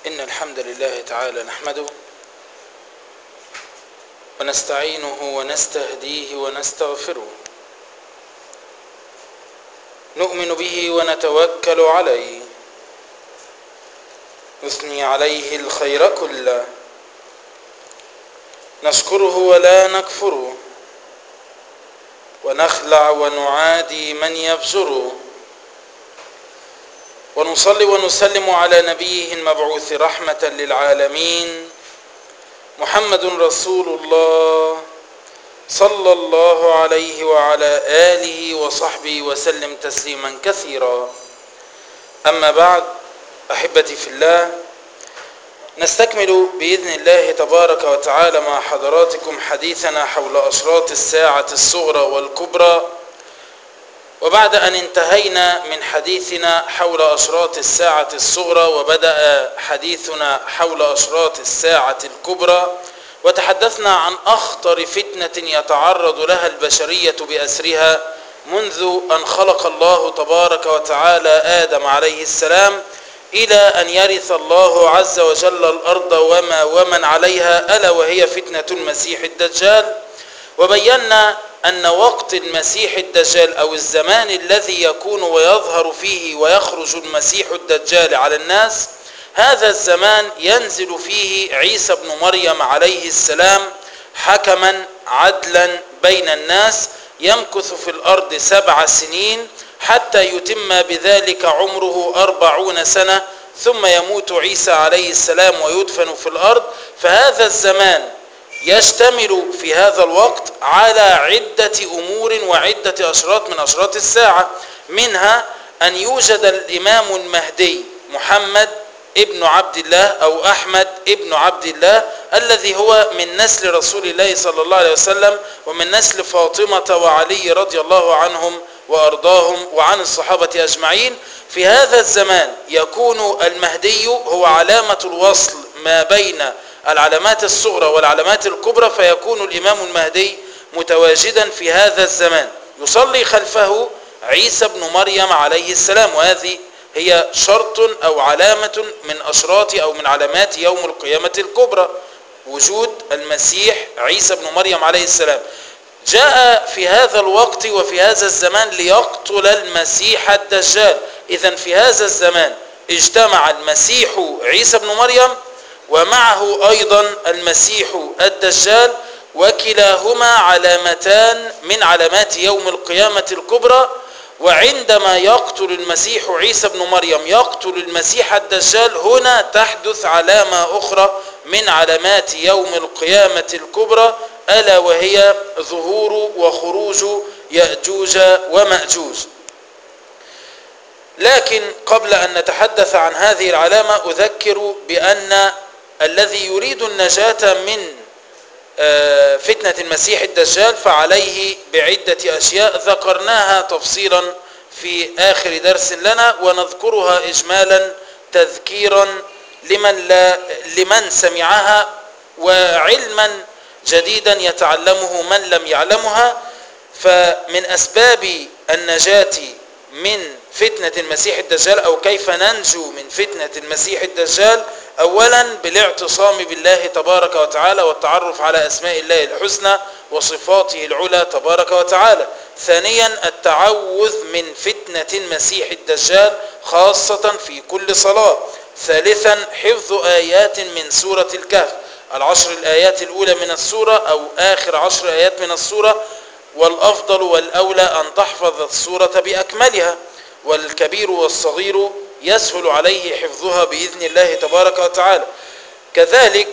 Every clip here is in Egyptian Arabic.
إن الحمد لله تعالى نحمده ونستعينه ونستهديه ونستغفره نؤمن به ونتوكل عليه نثني عليه الخير كله نشكره ولا نكفره ونخلع ونعادي من يفجره ونصلي ونسلم على نبيه المبعوث رحمة للعالمين محمد رسول الله صلى الله عليه وعلى آله وصحبه وسلم تسليما كثيرا أما بعد أحبتي في الله نستكمل بإذن الله تبارك وتعالى مع حضراتكم حديثنا حول أشراط الساعة الصغرى والكبرى وبعد أن انتهينا من حديثنا حول أشراط الساعة الصغرى وبدأ حديثنا حول أشراط الساعة الكبرى وتحدثنا عن أخطر فتنة يتعرض لها البشرية بأسرها منذ أن خلق الله تبارك وتعالى آدم عليه السلام إلى أن يرث الله عز وجل الأرض وما ومن عليها ألا وهي فتنة المسيح الدجال وبينا أن وقت المسيح الدجال أو الزمان الذي يكون ويظهر فيه ويخرج المسيح الدجال على الناس هذا الزمان ينزل فيه عيسى بن مريم عليه السلام حكما عدلا بين الناس يمكث في الأرض سبع سنين حتى يتم بذلك عمره أربعون سنة ثم يموت عيسى عليه السلام ويدفن في الأرض فهذا الزمان يشتمل في هذا الوقت على عدة أمور وعدة أشراط من أشراط الساعة منها أن يوجد الإمام المهدي محمد ابن عبد الله أو أحمد ابن عبد الله الذي هو من نسل رسول الله صلى الله عليه وسلم ومن نسل فاطمة وعلي رضي الله عنهم وأرضاهم وعن الصحابة أجمعين في هذا الزمان يكون المهدي هو علامة الوصل ما بين العلامات الصغرى والعلامات الكبرى فيكون الإمام المهدي متواجدا في هذا الزمان يصلي خلفه عيسى بن مريم عليه السلام وهذه هي شرط أو علامة من أشراط أو من علامات يوم القيامة الكبرى وجود المسيح عيسى بن مريم عليه السلام جاء في هذا الوقت وفي هذا الزمان ليقتل المسيح الدجال إذا في هذا الزمان اجتمع المسيح عيسى بن مريم ومعه أيضا المسيح الدجال وكلاهما علامتان من علامات يوم القيامة الكبرى وعندما يقتل المسيح عيسى بن مريم يقتل المسيح الدجال هنا تحدث علامة أخرى من علامات يوم القيامة الكبرى ألا وهي ظهور وخروج يأجوج ومأجوج لكن قبل أن نتحدث عن هذه العلامة أذكر بأن الذي يريد النجاة من فتنة المسيح الدجال فعليه بعدة أشياء ذكرناها تفصيلا في آخر درس لنا ونذكرها إجمالا تذكيرا لمن, لا لمن سمعها وعلما جديدا يتعلمه من لم يعلمها فمن أسباب النجاة من فتنة المسيح الدجال أو كيف ننجو من فتنة المسيح الدجال أولا بالاعتصام بالله تبارك وتعالى والتعرف على أسماء الله الحسنى وصفاته العلى تبارك وتعالى ثانيا التعوذ من فتنة المسيح الدجال خاصة في كل صلاة ثالثا حفظ آيات من سورة الكهف العشر الآيات الأولى من السورة أو آخر عشر آيات من السورة والأفضل والأولى أن تحفظ السورة بأكملها والكبير والصغير يسهل عليه حفظها بإذن الله تبارك وتعالى كذلك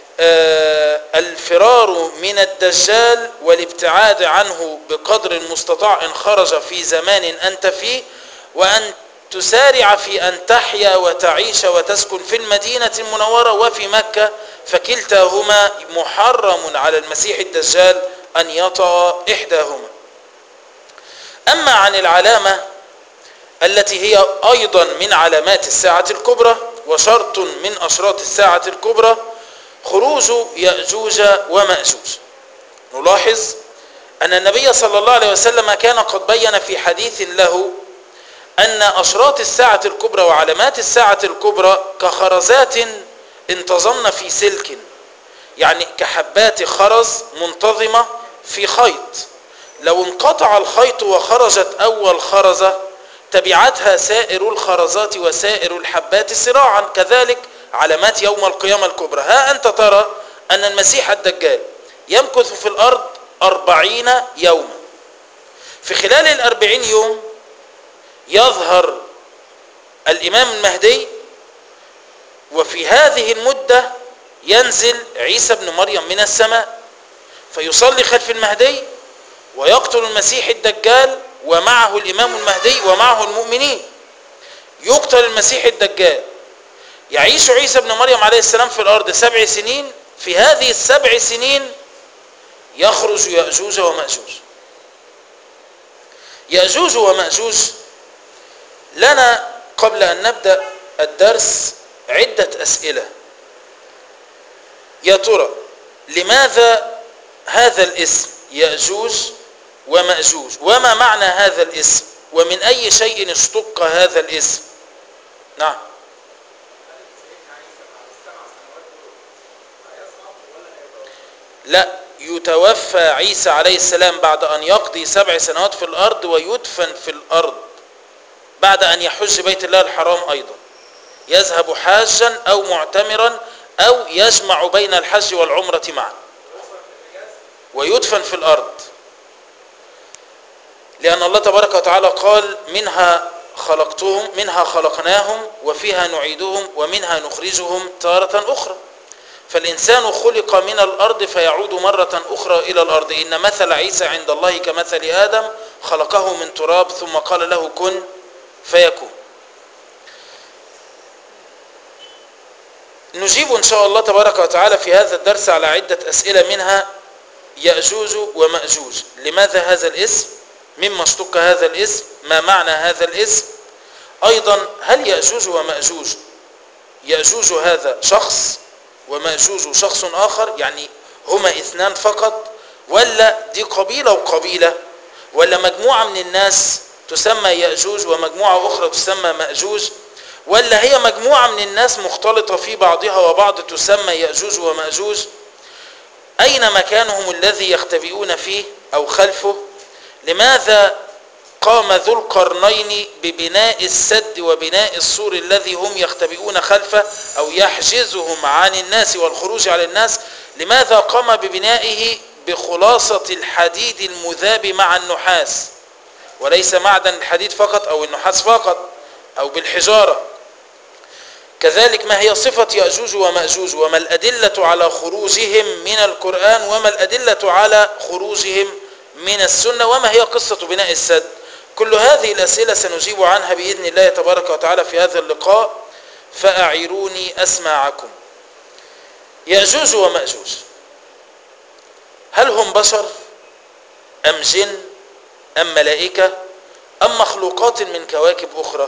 الفرار من الدجال والابتعاد عنه بقدر المستطاع إن خرج في زمان أنت فيه وأن تسارع في أن تحيا وتعيش وتسكن في المدينة المنورة وفي مكة فكلتاهما محرم على المسيح الدجال أن يطأ إحداهما أما عن العلامة التي هي أيضا من علامات الساعة الكبرى وشرط من أشراط الساعة الكبرى خروج يأجوج ومأجوج نلاحظ أن النبي صلى الله عليه وسلم كان قد بين في حديث له أن أشراط الساعة الكبرى وعلامات الساعة الكبرى كخرزات انتظمن في سلك يعني كحبات خرز منتظمة في خيط لو انقطع الخيط وخرجت أول خرزة تبعتها سائر الخرزات وسائر الحبات سراعا كذلك علامات يوم القيامة الكبرى ها أنت ترى أن المسيح الدجال يمكث في الأرض أربعين يوما في خلال الأربعين يوم يظهر الإمام المهدي وفي هذه المدة ينزل عيسى بن مريم من السماء فيصلي خلف المهدي ويقتل المسيح الدجال ومعه الإمام المهدي ومعه المؤمنين يقتل المسيح الدجال يعيش عيسى بن مريم عليه السلام في الأرض سبع سنين في هذه السبع سنين يخرج يأجوج ومأجوج يأجوج ومأجوج لنا قبل أن نبدأ الدرس عدة أسئلة يا ترى لماذا هذا الاسم يأجوج ومأجوج وما معنى هذا الاسم ومن أي شيء اشتق هذا الاسم نعم لا يتوفى عيسى عليه السلام بعد أن يقضي سبع سنوات في الأرض ويدفن في الأرض بعد أن يحج بيت الله الحرام أيضا يذهب حاجا أو معتمرا أو يجمع بين الحج والعمرة معا ويدفن في الأرض لأن الله تبارك وتعالى قال منها خلقتهم منها خلقناهم وفيها نعيدهم ومنها نخرجهم تارة أخرى فالإنسان خلق من الأرض فيعود مرة أخرى إلى الأرض إن مثل عيسى عند الله كمثل آدم خلقه من تراب ثم قال له كن فيكون نجيب إن شاء الله تبارك وتعالى في هذا الدرس على عدة أسئلة منها يأجوج ومأجوج لماذا هذا الاسم مما اشتق هذا الاسم ما معنى هذا الاسم أيضا هل يأجوج ومأجوج يأجوج هذا شخص ومأجوج شخص آخر يعني هما اثنان فقط ولا دي قبيلة وقبيلة ولا مجموعة من الناس تسمى يأجوج ومجموعة أخرى تسمى مأجوج ولا هي مجموعة من الناس مختلطة في بعضها وبعض تسمى يأجوج ومأجوج أين مكانهم الذي يختبئون فيه أو خلفه لماذا قام ذو القرنين ببناء السد وبناء السور الذي هم يختبئون خلفه أو يحجزهم عن الناس والخروج على الناس لماذا قام ببنائه بخلاصة الحديد المذاب مع النحاس وليس معدن الحديد فقط أو النحاس فقط أو بالحجارة كذلك ما هي صفة يأجوج ومأجوج وما الأدلة على خروجهم من القرآن وما الأدلة على خروجهم من السنة وما هي قصة بناء السد كل هذه الأسئلة سنجيب عنها بإذن الله تبارك وتعالى في هذا اللقاء فأعيروني أسماعكم يأجوج ومأجوج هل هم بشر أم جن أم ملائكة أم مخلوقات من كواكب أخرى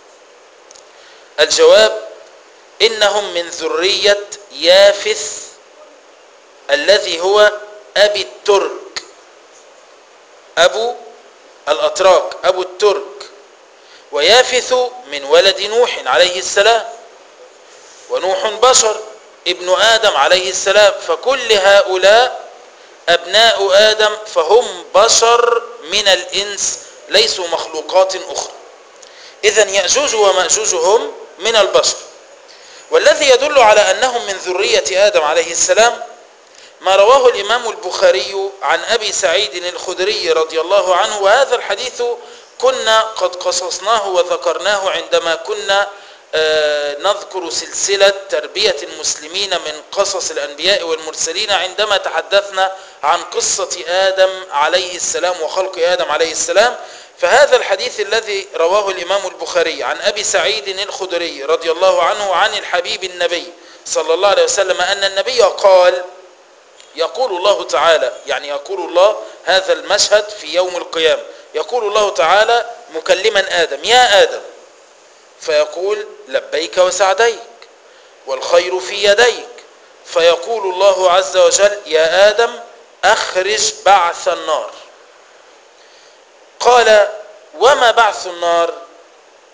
الجواب إنهم من ذرية يافث الذي هو أبي الترك أبو الأتراك أبو الترك ويافث من ولد نوح عليه السلام ونوح بشر ابن آدم عليه السلام فكل هؤلاء أبناء آدم فهم بشر من الإنس ليسوا مخلوقات أخرى إذا يأجوج ومأجوج هم من البشر والذي يدل على أنهم من ذرية آدم عليه السلام ما رواه الإمام البخاري عن أبي سعيد الخدري رضي الله عنه وهذا الحديث كنا قد قصصناه وذكرناه عندما كنا نذكر سلسلة تربية المسلمين من قصص الأنبياء والمرسلين عندما تحدثنا عن قصة آدم عليه السلام وخلق آدم عليه السلام فهذا الحديث الذي رواه الإمام البخاري عن أبي سعيد الخدري رضي الله عنه عن الحبيب النبي صلى الله عليه وسلم أن النبي قال يقول الله تعالى يعني يقول الله هذا المشهد في يوم القيامة يقول الله تعالى مكلما آدم يا آدم فيقول لبيك وسعديك والخير في يديك فيقول الله عز وجل يا آدم أخرج بعث النار قال وما بعث النار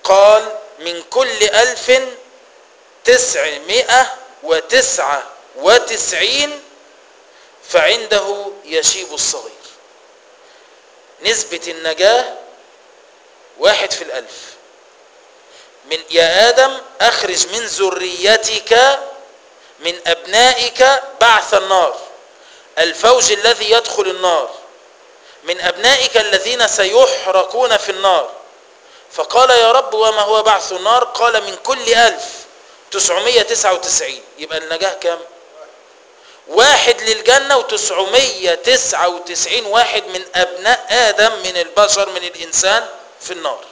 قال من كل ألف تسعمائة وتسعة وتسعين فعنده يشيب الصغير نسبة النجاة واحد في الألف من يا آدم أخرج من ذريتك من أبنائك بعث النار الفوج الذي يدخل النار من أبنائك الذين سيحرقون في النار فقال يا رب وما هو بعث النار قال من كل ألف تسعمية تسعة وتسعين يبقى النجاة كم واحد للجنة وتسعمية تسعة وتسعين واحد من أبناء آدم من البشر من الإنسان في النار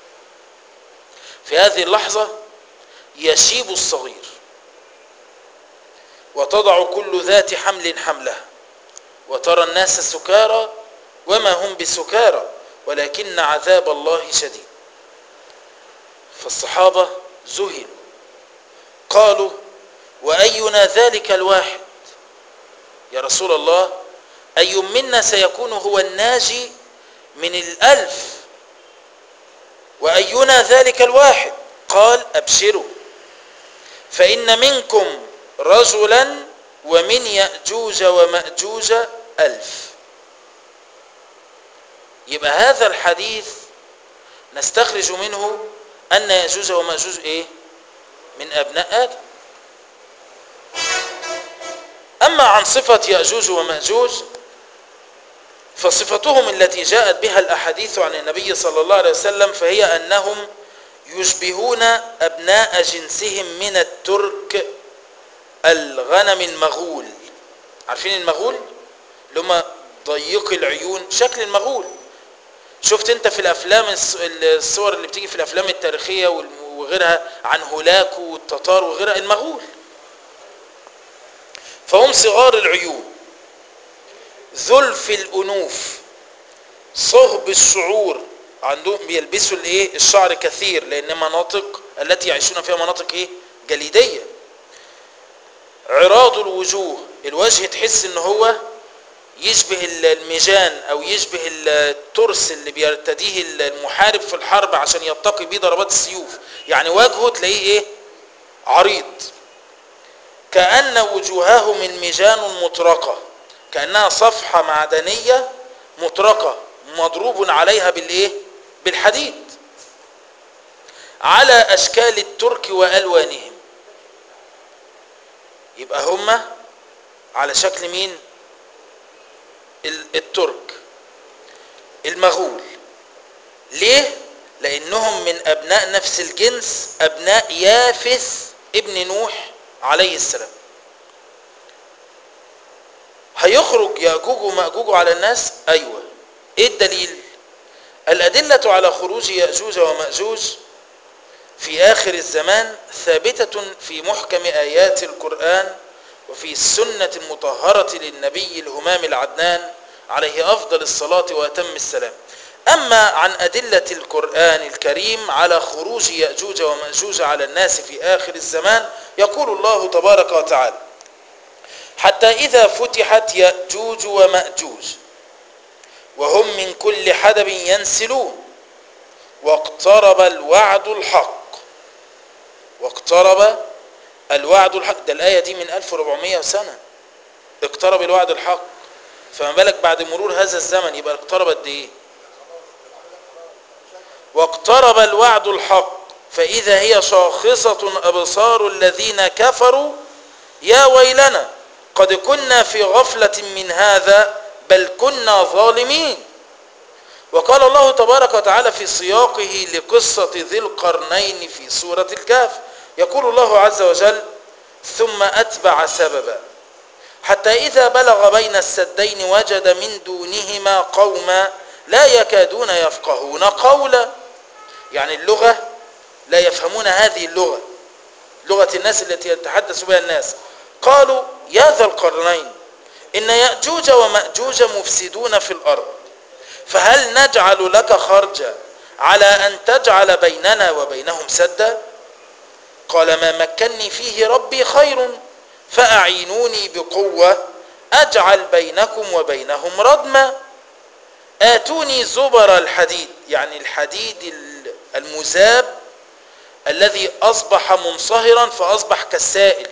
في هذه اللحظة يشيب الصغير وتضع كل ذات حمل حملها وترى الناس سكارى وما هم بسكارى ولكن عذاب الله شديد فالصحابة ذهلوا قالوا وأينا ذلك الواحد يا رسول الله أي منا سيكون هو الناجي من الألف وأينا ذلك الواحد قال أبشروا فإن منكم رجلا ومن يأجوج ومأجوج ألف يبقى هذا الحديث نستخرج منه أن يأجوج ومأجوج إيه من أبناء آدم أما عن صفة يأجوج ومأجوج فصفتهم التي جاءت بها الأحاديث عن النبي صلى الله عليه وسلم فهي أنهم يشبهون أبناء جنسهم من الترك الغنم المغول عارفين المغول اللي هم ضيق العيون شكل المغول شفت انت في الافلام الصور اللي بتيجي في الافلام التاريخيه وغيرها عن هولاكو والتتار وغيرها المغول فهم صغار العيون ذلف الانوف صهب الشعور عندهم بيلبسوا الايه الشعر كثير لان مناطق التي يعيشون فيها مناطق ايه جليديه عراض الوجوه الوجه تحس ان هو يشبه الميجان او يشبه الترس اللي بيرتديه المحارب في الحرب عشان يتقي بيه ضربات السيوف يعني وجهه تلاقيه ايه عريض كأن وجوههم الميجان مطرقة كأنها صفحة معدنية مطرقة مضروب عليها بالايه بالحديد على اشكال الترك والوانهم يبقى هم على شكل مين الترك المغول ليه لانهم من ابناء نفس الجنس ابناء يافث ابن نوح عليه السلام هيخرج ياجوج وماجوج على الناس ايوه ايه الدليل الادله على خروج ياجوج وماجوج في اخر الزمان ثابته في محكم ايات القران وفي السنه المطهره للنبي الهمام العدنان عليه افضل الصلاه واتم السلام اما عن ادله القران الكريم على خروج ياجوج وماجوج على الناس في اخر الزمان يقول الله تبارك وتعالى حتى اذا فتحت ياجوج وماجوج وهم من كل حدب ينسلون واقترب الوعد الحق واقترب الوعد الحق ده الآية دي من 1400 سنة اقترب الوعد الحق فما بالك بعد مرور هذا الزمن يبقى اقترب قد ايه واقترب الوعد الحق فإذا هي شاخصة أبصار الذين كفروا يا ويلنا قد كنا في غفلة من هذا بل كنا ظالمين وقال الله تبارك وتعالى في سياقه لقصة ذي القرنين في سورة الكهف يقول الله عز وجل ثم أتبع سببا حتى إذا بلغ بين السدين وجد من دونهما قوما لا يكادون يفقهون قولا يعني اللغة لا يفهمون هذه اللغة لغة الناس التي يتحدث بها الناس قالوا يا ذا القرنين إن يأجوج ومأجوج مفسدون في الأرض فهل نجعل لك خرجا على أن تجعل بيننا وبينهم سدا قال ما مكني فيه ربي خير فأعينوني بقوة أجعل بينكم وبينهم ردما آتوني زبر الحديد يعني الحديد المذاب الذي أصبح منصهرا فأصبح كالسائل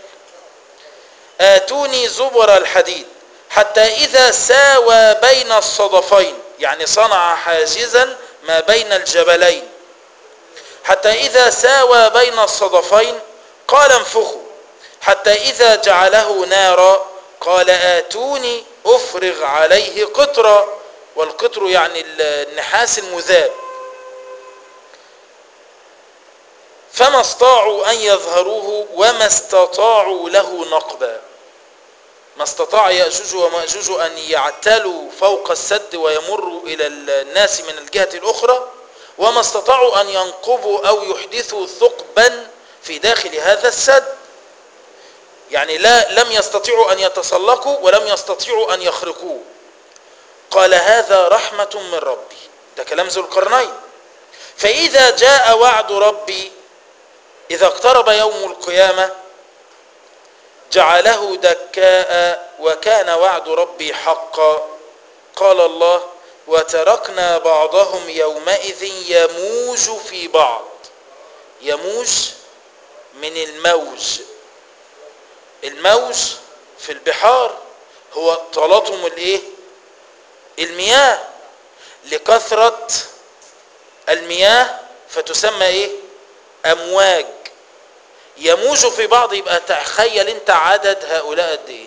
آتوني زبر الحديد حتى إذا ساوى بين الصدفين يعني صنع حاجزا ما بين الجبلين حتى إذا ساوى بين الصدفين قال انفخوا حتى إذا جعله نارا قال آتوني أفرغ عليه قطرا والقطر يعني النحاس المذاب فما استطاعوا أن يظهروه وما استطاعوا له نقبا ما استطاع يأجوج ومأجوج أن يعتلوا فوق السد ويمروا إلى الناس من الجهة الأخرى وما استطاعوا أن ينقبوا أو يحدثوا ثقبا في داخل هذا السد يعني لا لم يستطيعوا أن يتسلقوا ولم يستطيعوا أن يخرقوه قال هذا رحمة من ربي ده كلام ذو القرنين فإذا جاء وعد ربي إذا اقترب يوم القيامة جعله دكاء وكان وعد ربي حقا قال الله وتركنا بعضهم يومئذ يموج في بعض يموج من الموج الموج في البحار هو تلاطم الايه المياه لكثرة المياه فتسمى ايه امواج يموج في بعض يبقى تخيل انت عدد هؤلاء قد ايه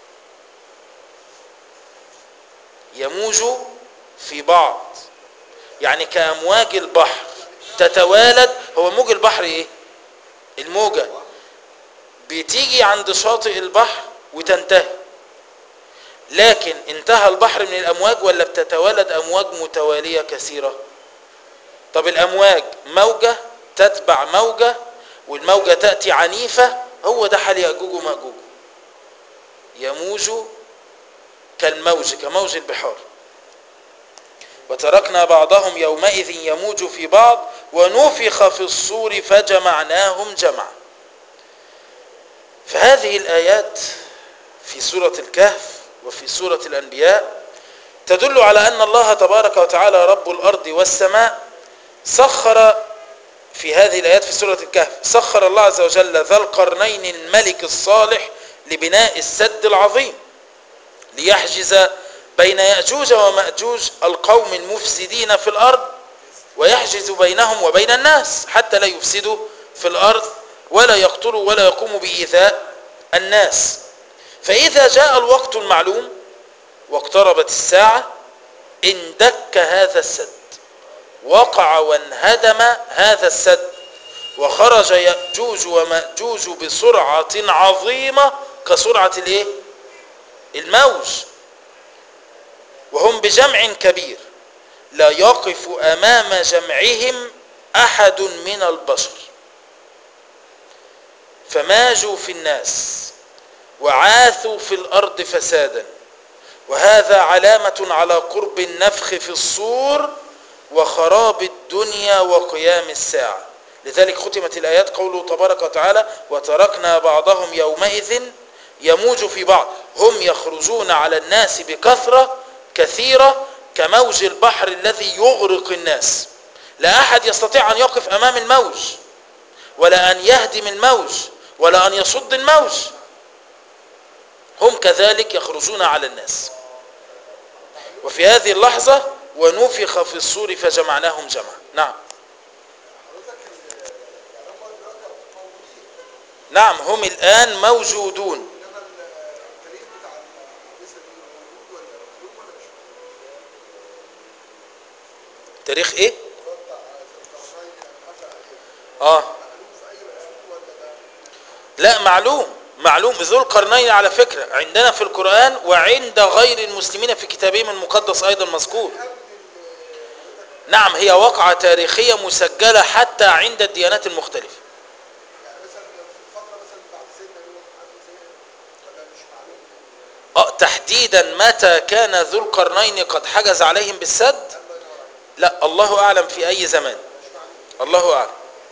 يموج في بعض يعني كامواج البحر تتوالد هو موج البحر ايه الموجه بتيجي عند شاطئ البحر وتنتهي لكن انتهى البحر من الامواج ولا بتتوالد امواج متواليه كثيره طب الامواج موجه تتبع موجه والموجه تاتي عنيفه هو ده حال ياجوج وماجوج يموج كالموج كموج البحار وتركنا بعضهم يومئذ يموج في بعض ونفخ في الصور فجمعناهم جمعا فهذه الآيات في سورة الكهف وفي سورة الأنبياء تدل على أن الله تبارك وتعالى رب الأرض والسماء سخر في هذه الآيات في سورة الكهف سخر الله عز وجل ذا القرنين الملك الصالح لبناء السد العظيم ليحجز بين يأجوج ومأجوج القوم المفسدين في الأرض ويحجز بينهم وبين الناس حتى لا يفسدوا في الأرض ولا يقتلوا ولا يقوموا بإيذاء الناس فإذا جاء الوقت المعلوم واقتربت الساعة اندك هذا السد وقع وانهدم هذا السد وخرج يأجوج ومأجوج بسرعة عظيمة كسرعة الايه الموج وهم بجمع كبير لا يقف أمام جمعهم أحد من البشر فماجوا في الناس وعاثوا في الأرض فسادا وهذا علامة على قرب النفخ في الصور وخراب الدنيا وقيام الساعة لذلك ختمت الآيات قوله تبارك وتعالى وتركنا بعضهم يومئذ يموج في بعض هم يخرجون على الناس بكثرة كثيرة كموج البحر الذي يغرق الناس لا أحد يستطيع أن يقف أمام الموج ولا أن يهدم الموج ولا أن يصد الموج هم كذلك يخرجون على الناس وفي هذه اللحظة ونفخ في الصور فجمعناهم جمعا نعم نعم هم الآن موجودون تاريخ ايه اه لا معلوم معلوم ذو القرنين على فكرة عندنا في القرآن وعند غير المسلمين في كتابهم المقدس أيضا مذكور نعم هي وقعة تاريخية مسجلة حتى عند الديانات المختلفة أه تحديدا متى كان ذو القرنين قد حجز عليهم بالسد لا الله أعلم في أي زمان الله أعلم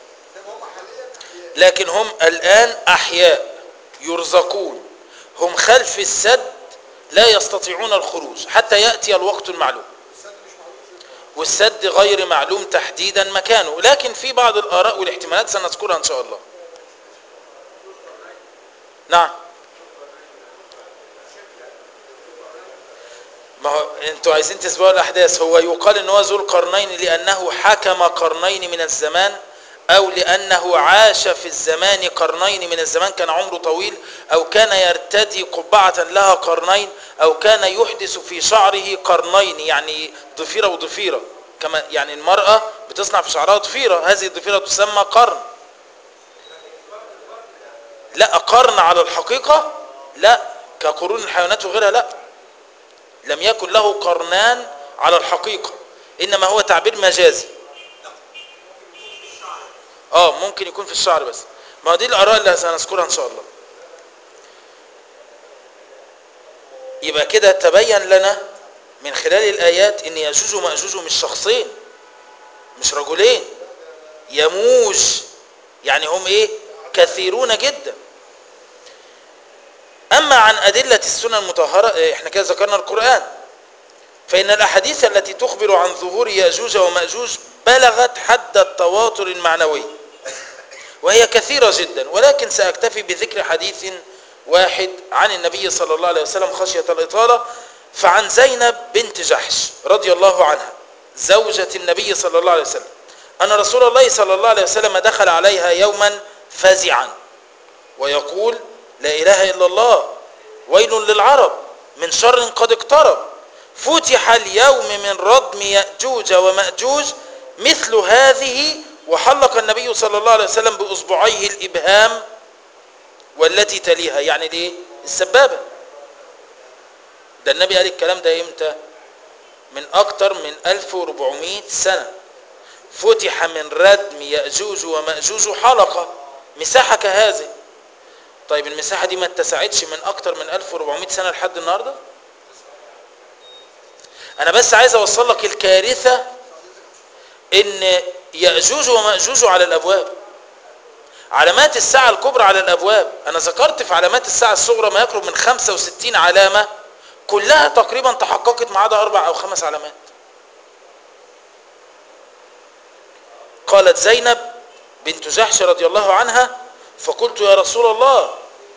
لكن هم الآن أحياء يرزقون هم خلف السد لا يستطيعون الخروج حتى يأتي الوقت المعلوم والسد غير معلوم تحديدا مكانه لكن في بعض الآراء والاحتمالات سنذكرها إن شاء الله نعم ما هو انتوا عايزين تسبقوا الاحداث هو يقال ان هو ذو القرنين لانه حكم قرنين من الزمان او لانه عاش في الزمان قرنين من الزمان كان عمره طويل او كان يرتدي قبعة لها قرنين او كان يحدث في شعره قرنين يعني ضفيرة وضفيرة كما يعني المرأة بتصنع في شعرها ضفيرة هذه الضفيرة تسمى قرن لا قرن على الحقيقة لا كقرون الحيوانات وغيرها لا لم يكن له قرنان على الحقيقة إنما هو تعبير مجازي اه ممكن يكون في الشعر بس ما دي الآراء اللي سنذكرها إن شاء الله يبقى كده تبين لنا من خلال الآيات إن يأجوج ومأجوج مش شخصين مش رجلين يموج يعني هم إيه كثيرون جدا أما عن أدلة السنة المطهرة إحنا كده ذكرنا القرآن فإن الأحاديث التي تخبر عن ظهور يأجوج ومأجوج بلغت حد التواتر المعنوي وهي كثيرة جدا ولكن سأكتفي بذكر حديث واحد عن النبي صلى الله عليه وسلم خشية الإطالة فعن زينب بنت جحش رضي الله عنها زوجة النبي صلى الله عليه وسلم أن رسول الله صلى الله عليه وسلم دخل عليها يوما فزعا ويقول لا إله إلا الله ويل للعرب من شر قد اقترب فتح اليوم من ردم يأجوج ومأجوج مثل هذه وحلق النبي صلى الله عليه وسلم بأصبعيه الإبهام والتي تليها يعني ليه السبابة ده النبي قال الكلام ده امتى من أكتر من 1400 سنة فتح من ردم يأجوج ومأجوج حلقة مساحة كهذه طيب المساحة دي ما اتسعتش من أكتر من 1400 سنة لحد النهاردة أنا بس عايز أوصل لك الكارثة إن يأجوج ومأجوج على الأبواب علامات الساعة الكبرى على الأبواب أنا ذكرت في علامات الساعة الصغرى ما يقرب من 65 علامة كلها تقريبا تحققت ما عدا أربع أو خمس علامات قالت زينب بنت جحش رضي الله عنها فقلت يا رسول الله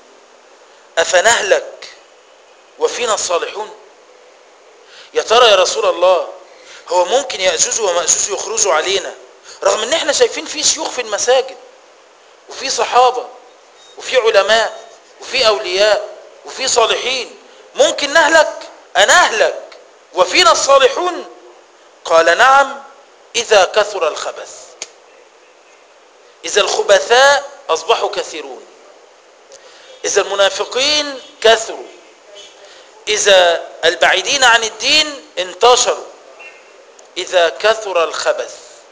أفنهلك وفينا الصالحون يا ترى يا رسول الله هو ممكن يأجوج ومأجوج يخرجوا علينا رغم ان احنا شايفين في شيوخ في المساجد وفي صحابة وفي علماء وفي أولياء وفي صالحين ممكن نهلك أنهلك وفينا الصالحون قال نعم إذا كثر الخبث إذا الخبثاء أصبحوا كثيرون إذا المنافقين كثروا إذا البعيدين عن الدين انتشروا إذا كثر الخبث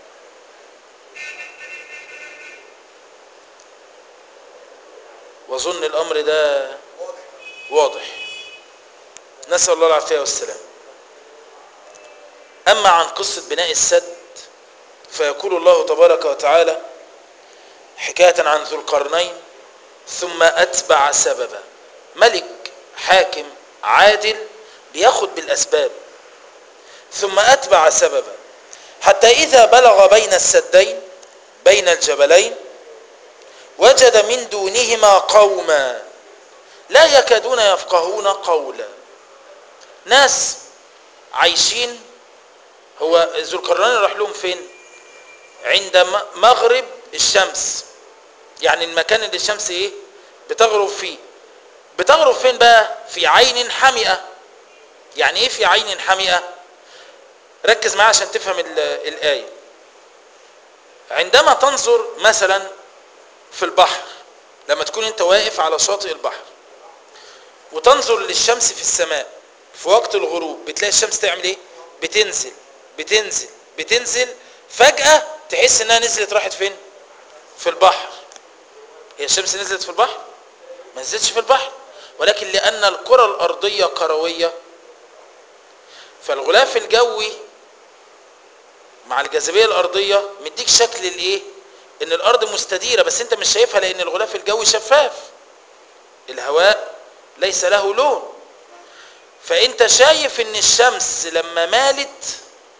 وظن الأمر ده واضح نسأل الله العافية والسلام أما عن قصة بناء السد فيقول الله تبارك وتعالى حكاية عن ذو القرنين ثم أتبع سببا ملك حاكم عادل بياخد بالأسباب ثم أتبع سببا حتى إذا بلغ بين السدين بين الجبلين وجد من دونهما قوما لا يكادون يفقهون قولا ناس عايشين هو ذو القرنين راح لهم فين عند مغرب الشمس يعني المكان اللي الشمس ايه بتغرب فيه بتغرب فين بقى في عين حمئة يعني ايه في عين حمئة ركز معايا عشان تفهم الآية عندما تنظر مثلا في البحر لما تكون انت واقف على شاطئ البحر وتنظر للشمس في السماء في وقت الغروب بتلاقي الشمس تعمل ايه بتنزل بتنزل بتنزل فجأة تحس انها نزلت راحت فين في البحر هي الشمس نزلت في البحر ما نزلتش في البحر ولكن لأن الكرة الأرضية كروية فالغلاف الجوي مع الجاذبية الأرضية مديك شكل الايه ان الارض مستديرة بس انت مش شايفها لان الغلاف الجوي شفاف الهواء ليس له لون فانت شايف ان الشمس لما مالت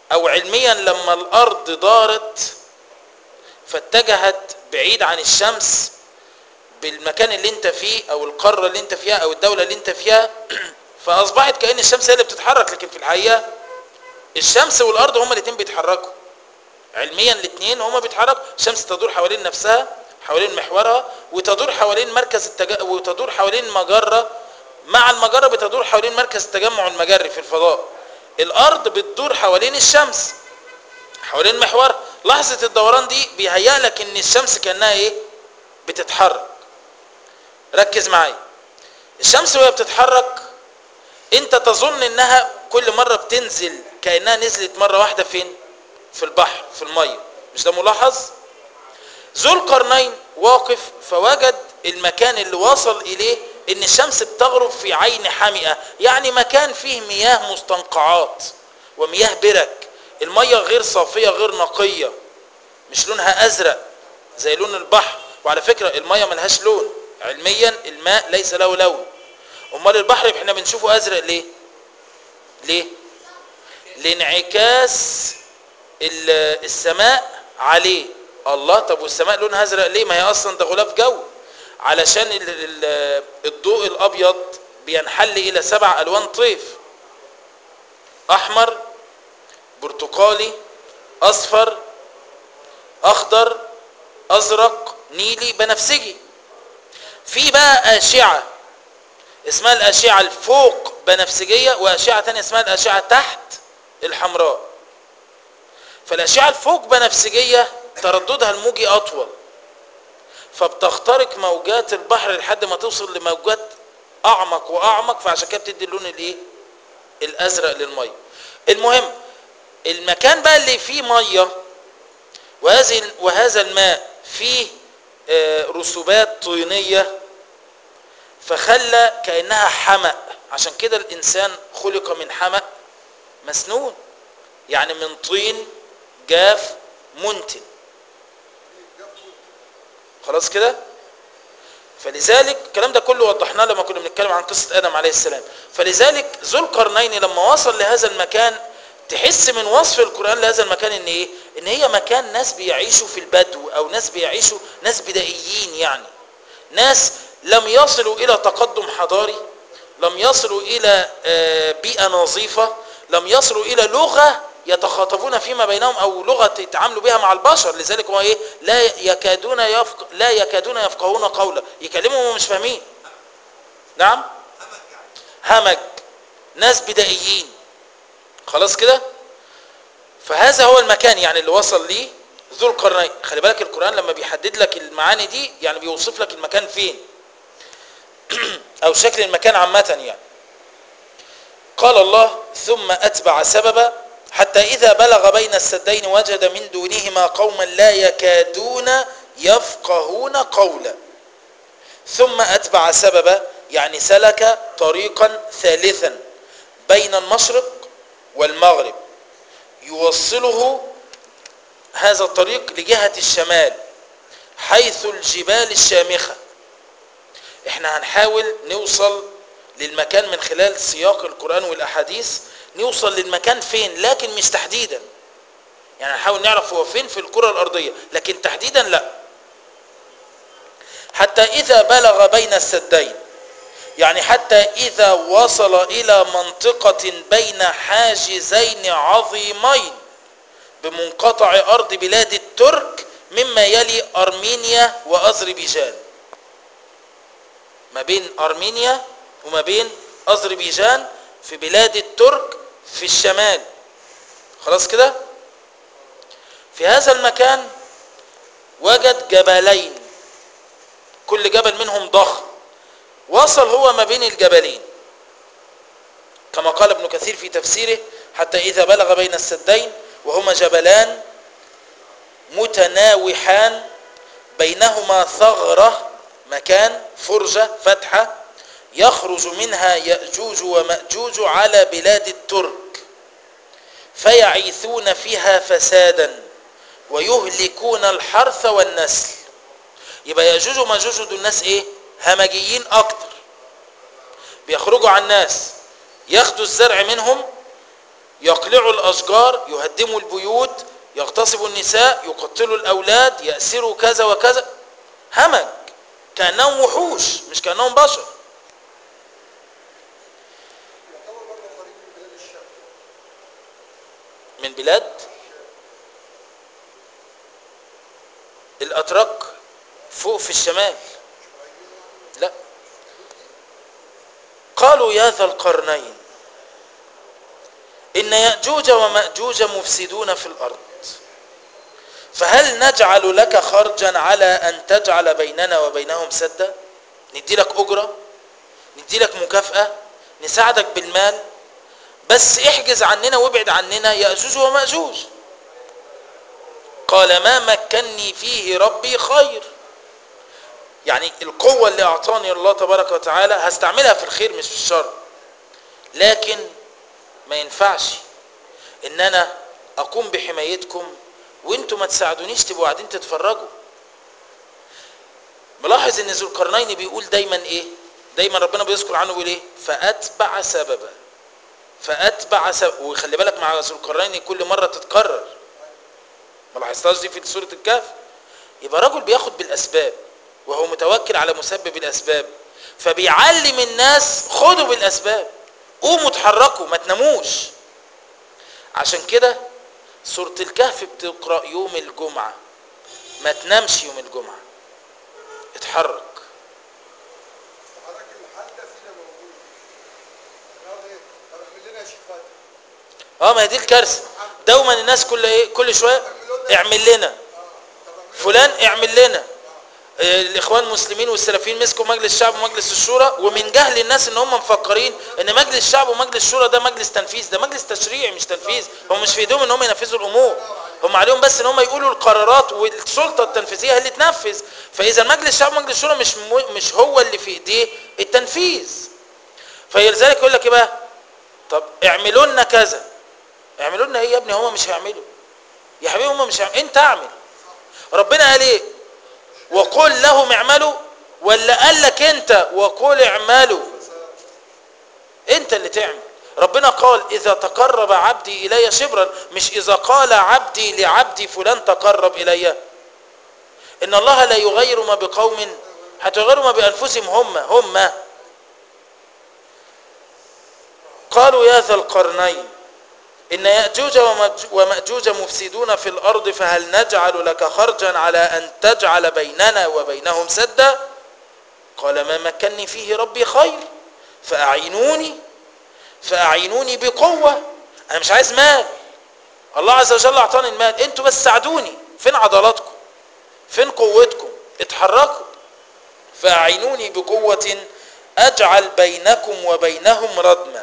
او علميا لما الارض دارت فاتجهت بعيد عن الشمس بالمكان اللي انت فيه او القارة اللي انت فيها او الدولة اللي انت فيها فاصبحت كأن الشمس هي اللي بتتحرك لكن في الحقيقة الشمس والارض هما الاتنين بيتحركوا علميا الاثنين هما بيتحركوا الشمس تدور حوالين نفسها حوالين محورها وتدور حوالين مركز التج... وتدور حوالين مجرة مع المجرة بتدور حوالين مركز التجمع المجري في الفضاء الارض بتدور حوالين الشمس حوالين محور لحظة الدوران دي بيهيأ لك ان الشمس كأنها ايه بتتحرك ركز معايا الشمس وهي بتتحرك انت تظن انها كل مرة بتنزل كأنها نزلت مرة واحدة فين في البحر في المية مش ده ملاحظ ذو القرنين واقف فوجد المكان اللي وصل اليه ان الشمس بتغرب في عين حامئة يعني مكان فيه مياه مستنقعات ومياه برك المية غير صافية غير نقية مش لونها ازرق زي لون البحر وعلى فكرة المية ملهاش لون علميا الماء ليس له لون امال البحر احنا بنشوفه ازرق ليه ليه لانعكاس السماء عليه الله طب والسماء لونها ازرق ليه ما هي اصلا ده غلاف جو علشان ال ال الضوء الابيض بينحل الى سبع الوان طيف احمر برتقالي اصفر اخضر ازرق نيلي بنفسجي في بقى اشعه اسمها الاشعه الفوق بنفسجيه واشعه ثانيه اسمها الاشعه تحت الحمراء فالاشعه الفوق بنفسجيه ترددها الموجي اطول فبتخترق موجات البحر لحد ما توصل لموجات اعمق واعمق فعشان كده بتدي اللون الايه الازرق للميه المهم المكان بقى اللي فيه ميه وهذه وهذا الماء فيه رسوبات طينيه فخلى كانها حمأ عشان كده الانسان خلق من حمأ مسنون يعني من طين جاف منتن خلاص كده فلذلك الكلام ده كله وضحناه لما كنا بنتكلم عن قصة آدم عليه السلام فلذلك ذو القرنين لما وصل لهذا المكان تحس من وصف القرآن لهذا المكان ان ايه ان هي مكان ناس بيعيشوا في البدو او ناس بيعيشوا ناس بدائيين يعني ناس لم يصلوا الى تقدم حضاري لم يصلوا الى بيئة نظيفة لم يصلوا الى لغة يتخاطبون فيما بينهم او لغه يتعاملوا بها مع البشر لذلك هو ايه لا يكادون يفق لا يكادون يفقهون قولا يكلمهم ومش فاهمين نعم همج ناس بدائيين خلاص كده فهذا هو المكان يعني اللي وصل ليه ذو القرنين خلي بالك القران لما بيحدد لك المعاني دي يعني بيوصف لك المكان فين او شكل المكان عامه يعني قال الله ثم اتبع سببا حتى إذا بلغ بين السدين وجد من دونهما قوما لا يكادون يفقهون قولا ثم أتبع سببا يعني سلك طريقا ثالثا بين المشرق والمغرب يوصله هذا الطريق لجهة الشمال حيث الجبال الشامخة احنا هنحاول نوصل للمكان من خلال سياق القرآن والأحاديث نوصل للمكان فين لكن مش تحديدا يعني نحاول نعرف هو فين في الكرة الأرضية لكن تحديدا لا حتى إذا بلغ بين السدين يعني حتى إذا وصل إلى منطقة بين حاجزين عظيمين بمنقطع أرض بلاد الترك مما يلي أرمينيا وأذربيجان ما بين أرمينيا وما بين أذربيجان في بلاد الترك في الشمال خلاص كده في هذا المكان وجد جبلين كل جبل منهم ضخم وصل هو ما بين الجبلين كما قال ابن كثير في تفسيره حتى إذا بلغ بين السدين وهما جبلان متناوحان بينهما ثغرة مكان فرجة فتحة يخرج منها يأجوج ومأجوج على بلاد الترك فيعيثون فيها فسادا ويهلكون الحرث والنسل يبقى يأجوج ومأجوج دول الناس ايه همجيين اكتر بيخرجوا على الناس ياخدوا الزرع منهم يقلعوا الاشجار يهدموا البيوت يغتصبوا النساء يقتلوا الاولاد ياسروا كذا وكذا همج كانهم وحوش مش كانهم بشر يعتبر برضه قريب من بلاد الشام من بلاد الاتراك فوق في الشمال لا قالوا يا ذا القرنين ان ياجوج وماجوج مفسدون في الارض فهل نجعل لك خرجا على ان تجعل بيننا وبينهم سدا ندي لك اجره ندي لك مكافاه نساعدك بالمال بس احجز عننا وابعد عننا ياجوج وماجوج قال ما مكني فيه ربي خير يعني القوة اللي أعطاني الله تبارك وتعالى هستعملها في الخير مش في الشر لكن ما ينفعش إن أنا أقوم بحمايتكم وانتوا ما تساعدونيش تبقوا قاعدين تتفرجوا ملاحظ ان ذو القرنين بيقول دايما ايه دايما ربنا بيذكر عنه بيقول ايه فاتبع سببا فاتبع سببا وخلي بالك مع ذو القرنين كل مره تتكرر ما لاحظتهاش دي في سوره الكهف يبقى رجل بياخد بالاسباب وهو متوكل على مسبب الاسباب فبيعلم الناس خدوا بالاسباب قوموا اتحركوا ما تناموش عشان كده سورة الكهف بتقرأ يوم الجمعة ما تنامش يوم الجمعة اتحرك حضرتك الحل ده فينا موجود نقعد ايه طب اعمل لنا يا شيخ فادي اه ما هي دي الكارثة دوما الناس كل ايه كل شوية اعمل لنا طب اعمل فلان اعمل لنا آه، الاخوان المسلمين والسلفيين مسكوا مجلس الشعب ومجلس الشورى ومن جهل الناس ان هم مفكرين ان مجلس الشعب ومجلس الشورى ده مجلس تنفيذ ده مجلس تشريع مش تنفيذ هم مش في ايديهم ان هم ينفذوا الامور هم عليهم بس ان هم يقولوا القرارات والسلطه التنفيذيه هي اللي تنفذ فاذا مجلس الشعب ومجلس الشورى مش م- مش هو اللي في ايديه التنفيذ فلذلك يقول لك ايه بقى طب اعملوا لنا كذا اعملوا لنا ايه يا ابني هم مش هيعملوا يا حبيبي هم مش هيعملوا انت اعمل ربنا قال ايه وقل لهم اعملوا ولا قال لك انت وقل اعملوا انت اللي تعمل ربنا قال اذا تقرب عبدي الي شبرا مش اذا قال عبدي لعبدي فلان تقرب الي ان الله لا يغير ما بقوم حتى يغيروا ما بانفسهم هم هم قالوا يا ذا القرنين إن يأجوج ومأج- ومأجوج مفسدون في الأرض فهل نجعل لك خرجا على أن تجعل بيننا وبينهم سدا قال ما مكني فيه ربي خير فأعينوني فأعينوني بقوة أنا مش عايز مال الله عز وجل أعطاني المال أنتوا بس ساعدوني فين عضلاتكم فين قوتكم اتحركوا فأعينوني بقوة أجعل بينكم وبينهم ردما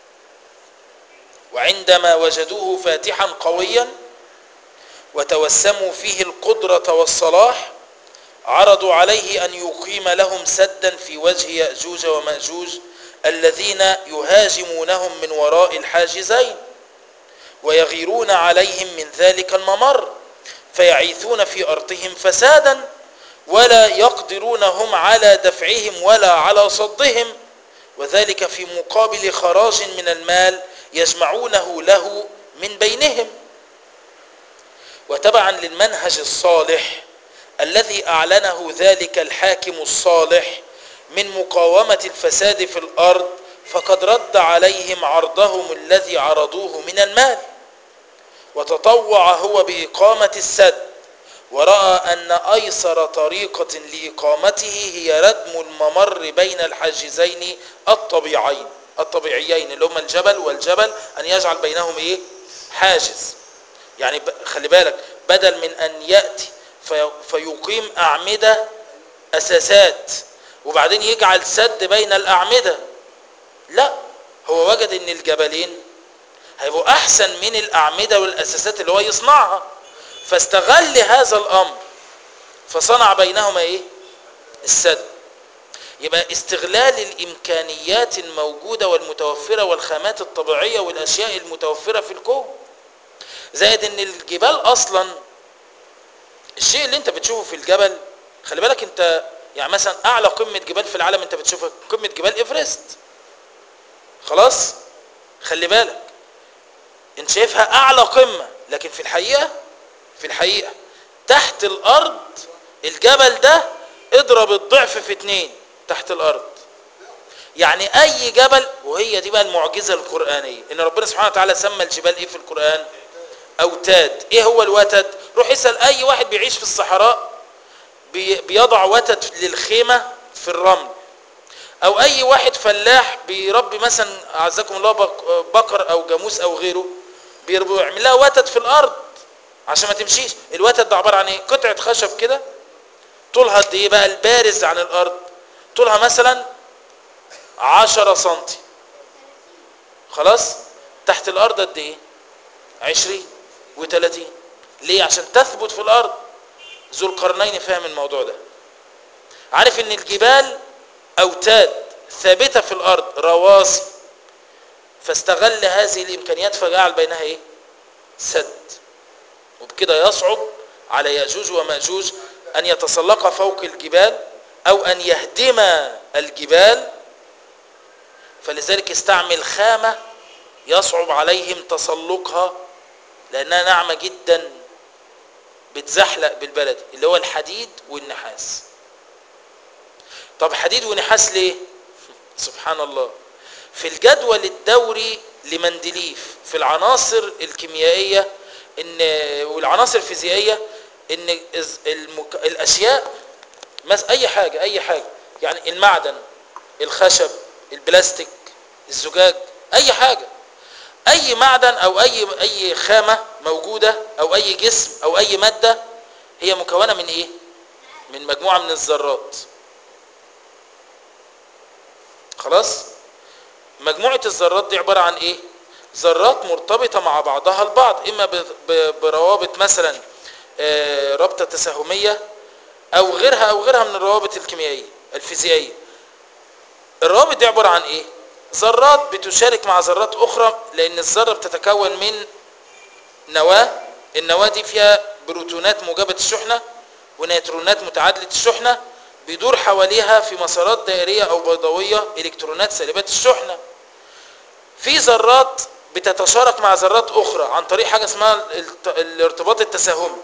وعندما وجدوه فاتحا قويا وتوسموا فيه القدرة والصلاح عرضوا عليه أن يقيم لهم سدا في وجه يأجوج ومأجوج الذين يهاجمونهم من وراء الحاجزين ويغيرون عليهم من ذلك الممر فيعيثون في أرضهم فسادا ولا يقدرون هم على دفعهم ولا على صدهم وذلك في مقابل خراج من المال يجمعونه له من بينهم وتبعا للمنهج الصالح الذي أعلنه ذلك الحاكم الصالح من مقاومة الفساد في الأرض فقد رد عليهم عرضهم الذي عرضوه من المال وتطوع هو بإقامة السد ورأى أن أيسر طريقة لإقامته هي ردم الممر بين الحاجزين الطبيعيين الطبيعيين اللي هم الجبل والجبل أن يجعل بينهم إيه حاجز يعني ب- خلي بالك بدل من أن يأتي في فيقيم أعمدة أساسات وبعدين يجعل سد بين الأعمدة لا هو وجد أن الجبلين هيبقوا أحسن من الأعمدة والأساسات اللي هو يصنعها فاستغل هذا الأمر فصنع بينهما إيه السد يبقى استغلال الإمكانيات الموجودة والمتوفرة والخامات الطبيعية والأشياء المتوفرة في الكون زائد ان الجبال اصلا الشيء اللي انت بتشوفه في الجبل خلي بالك انت يعني مثلا اعلى قمة جبال في العالم انت بتشوفها قمة جبال ايفرست خلاص خلي بالك انت شايفها اعلى قمة لكن في الحقيقة في الحقيقة تحت الارض الجبل ده اضرب الضعف في اتنين تحت الارض يعني اي جبل وهي دي بقى المعجزة القرآنية ان ربنا سبحانه وتعالى سمى الجبال ايه في القرآن اوتاد ايه هو الوتد روح اسأل اي واحد بيعيش في الصحراء بي- بيضع وتد للخيمة في الرمل او اي واحد فلاح بيربي مثلا اعزكم الله بق- بقر او جاموس او غيره بيربي- بيعمل لها وتد في الارض عشان ما تمشيش الوتد ده عباره عن ايه قطعه خشب كده طولها قد ايه بقى البارز عن الارض طولها مثلا 10 سنتي خلاص تحت الارض قد ايه 20 و30 ليه عشان تثبت في الارض ذو القرنين فاهم الموضوع ده عارف ان الجبال اوتاد ثابته في الارض رواسي فاستغل هذه الامكانيات فجعل بينها ايه سد وبكده يصعب على ياجوج وماجوج ان يتسلق فوق الجبال او ان يهدم الجبال فلذلك استعمل خامه يصعب عليهم تسلقها لانها ناعمه جدا بتزحلق بالبلد اللي هو الحديد والنحاس طب حديد ونحاس ليه سبحان الله في الجدول الدوري لمندليف في العناصر الكيميائيه ان والعناصر الفيزيائيه ان الز- المك... الاشياء مس... اي حاجه اي حاجه يعني المعدن الخشب البلاستيك الزجاج اي حاجه اي معدن او اي اي خامه موجوده او اي جسم او اي ماده هي مكونه من ايه من مجموعه من الذرات خلاص مجموعه الذرات دي عباره عن ايه ذرات مرتبطه مع بعضها البعض اما ب- ب- بروابط مثلا آه، رابطه تساهميه او غيرها او غيرها من الروابط الكيميائيه الفيزيائيه الروابط دي عباره عن ايه ذرات بتشارك مع ذرات اخرى لان الذره بتتكون من نواه النواه دي فيها بروتونات موجبه الشحنه ونيوترونات متعادله الشحنه بيدور حواليها في مسارات دائريه او بيضاويه الكترونات سالبات الشحنه في ذرات بتتشارك مع ذرات اخرى عن طريق حاجه اسمها الت- الارتباط التساهمي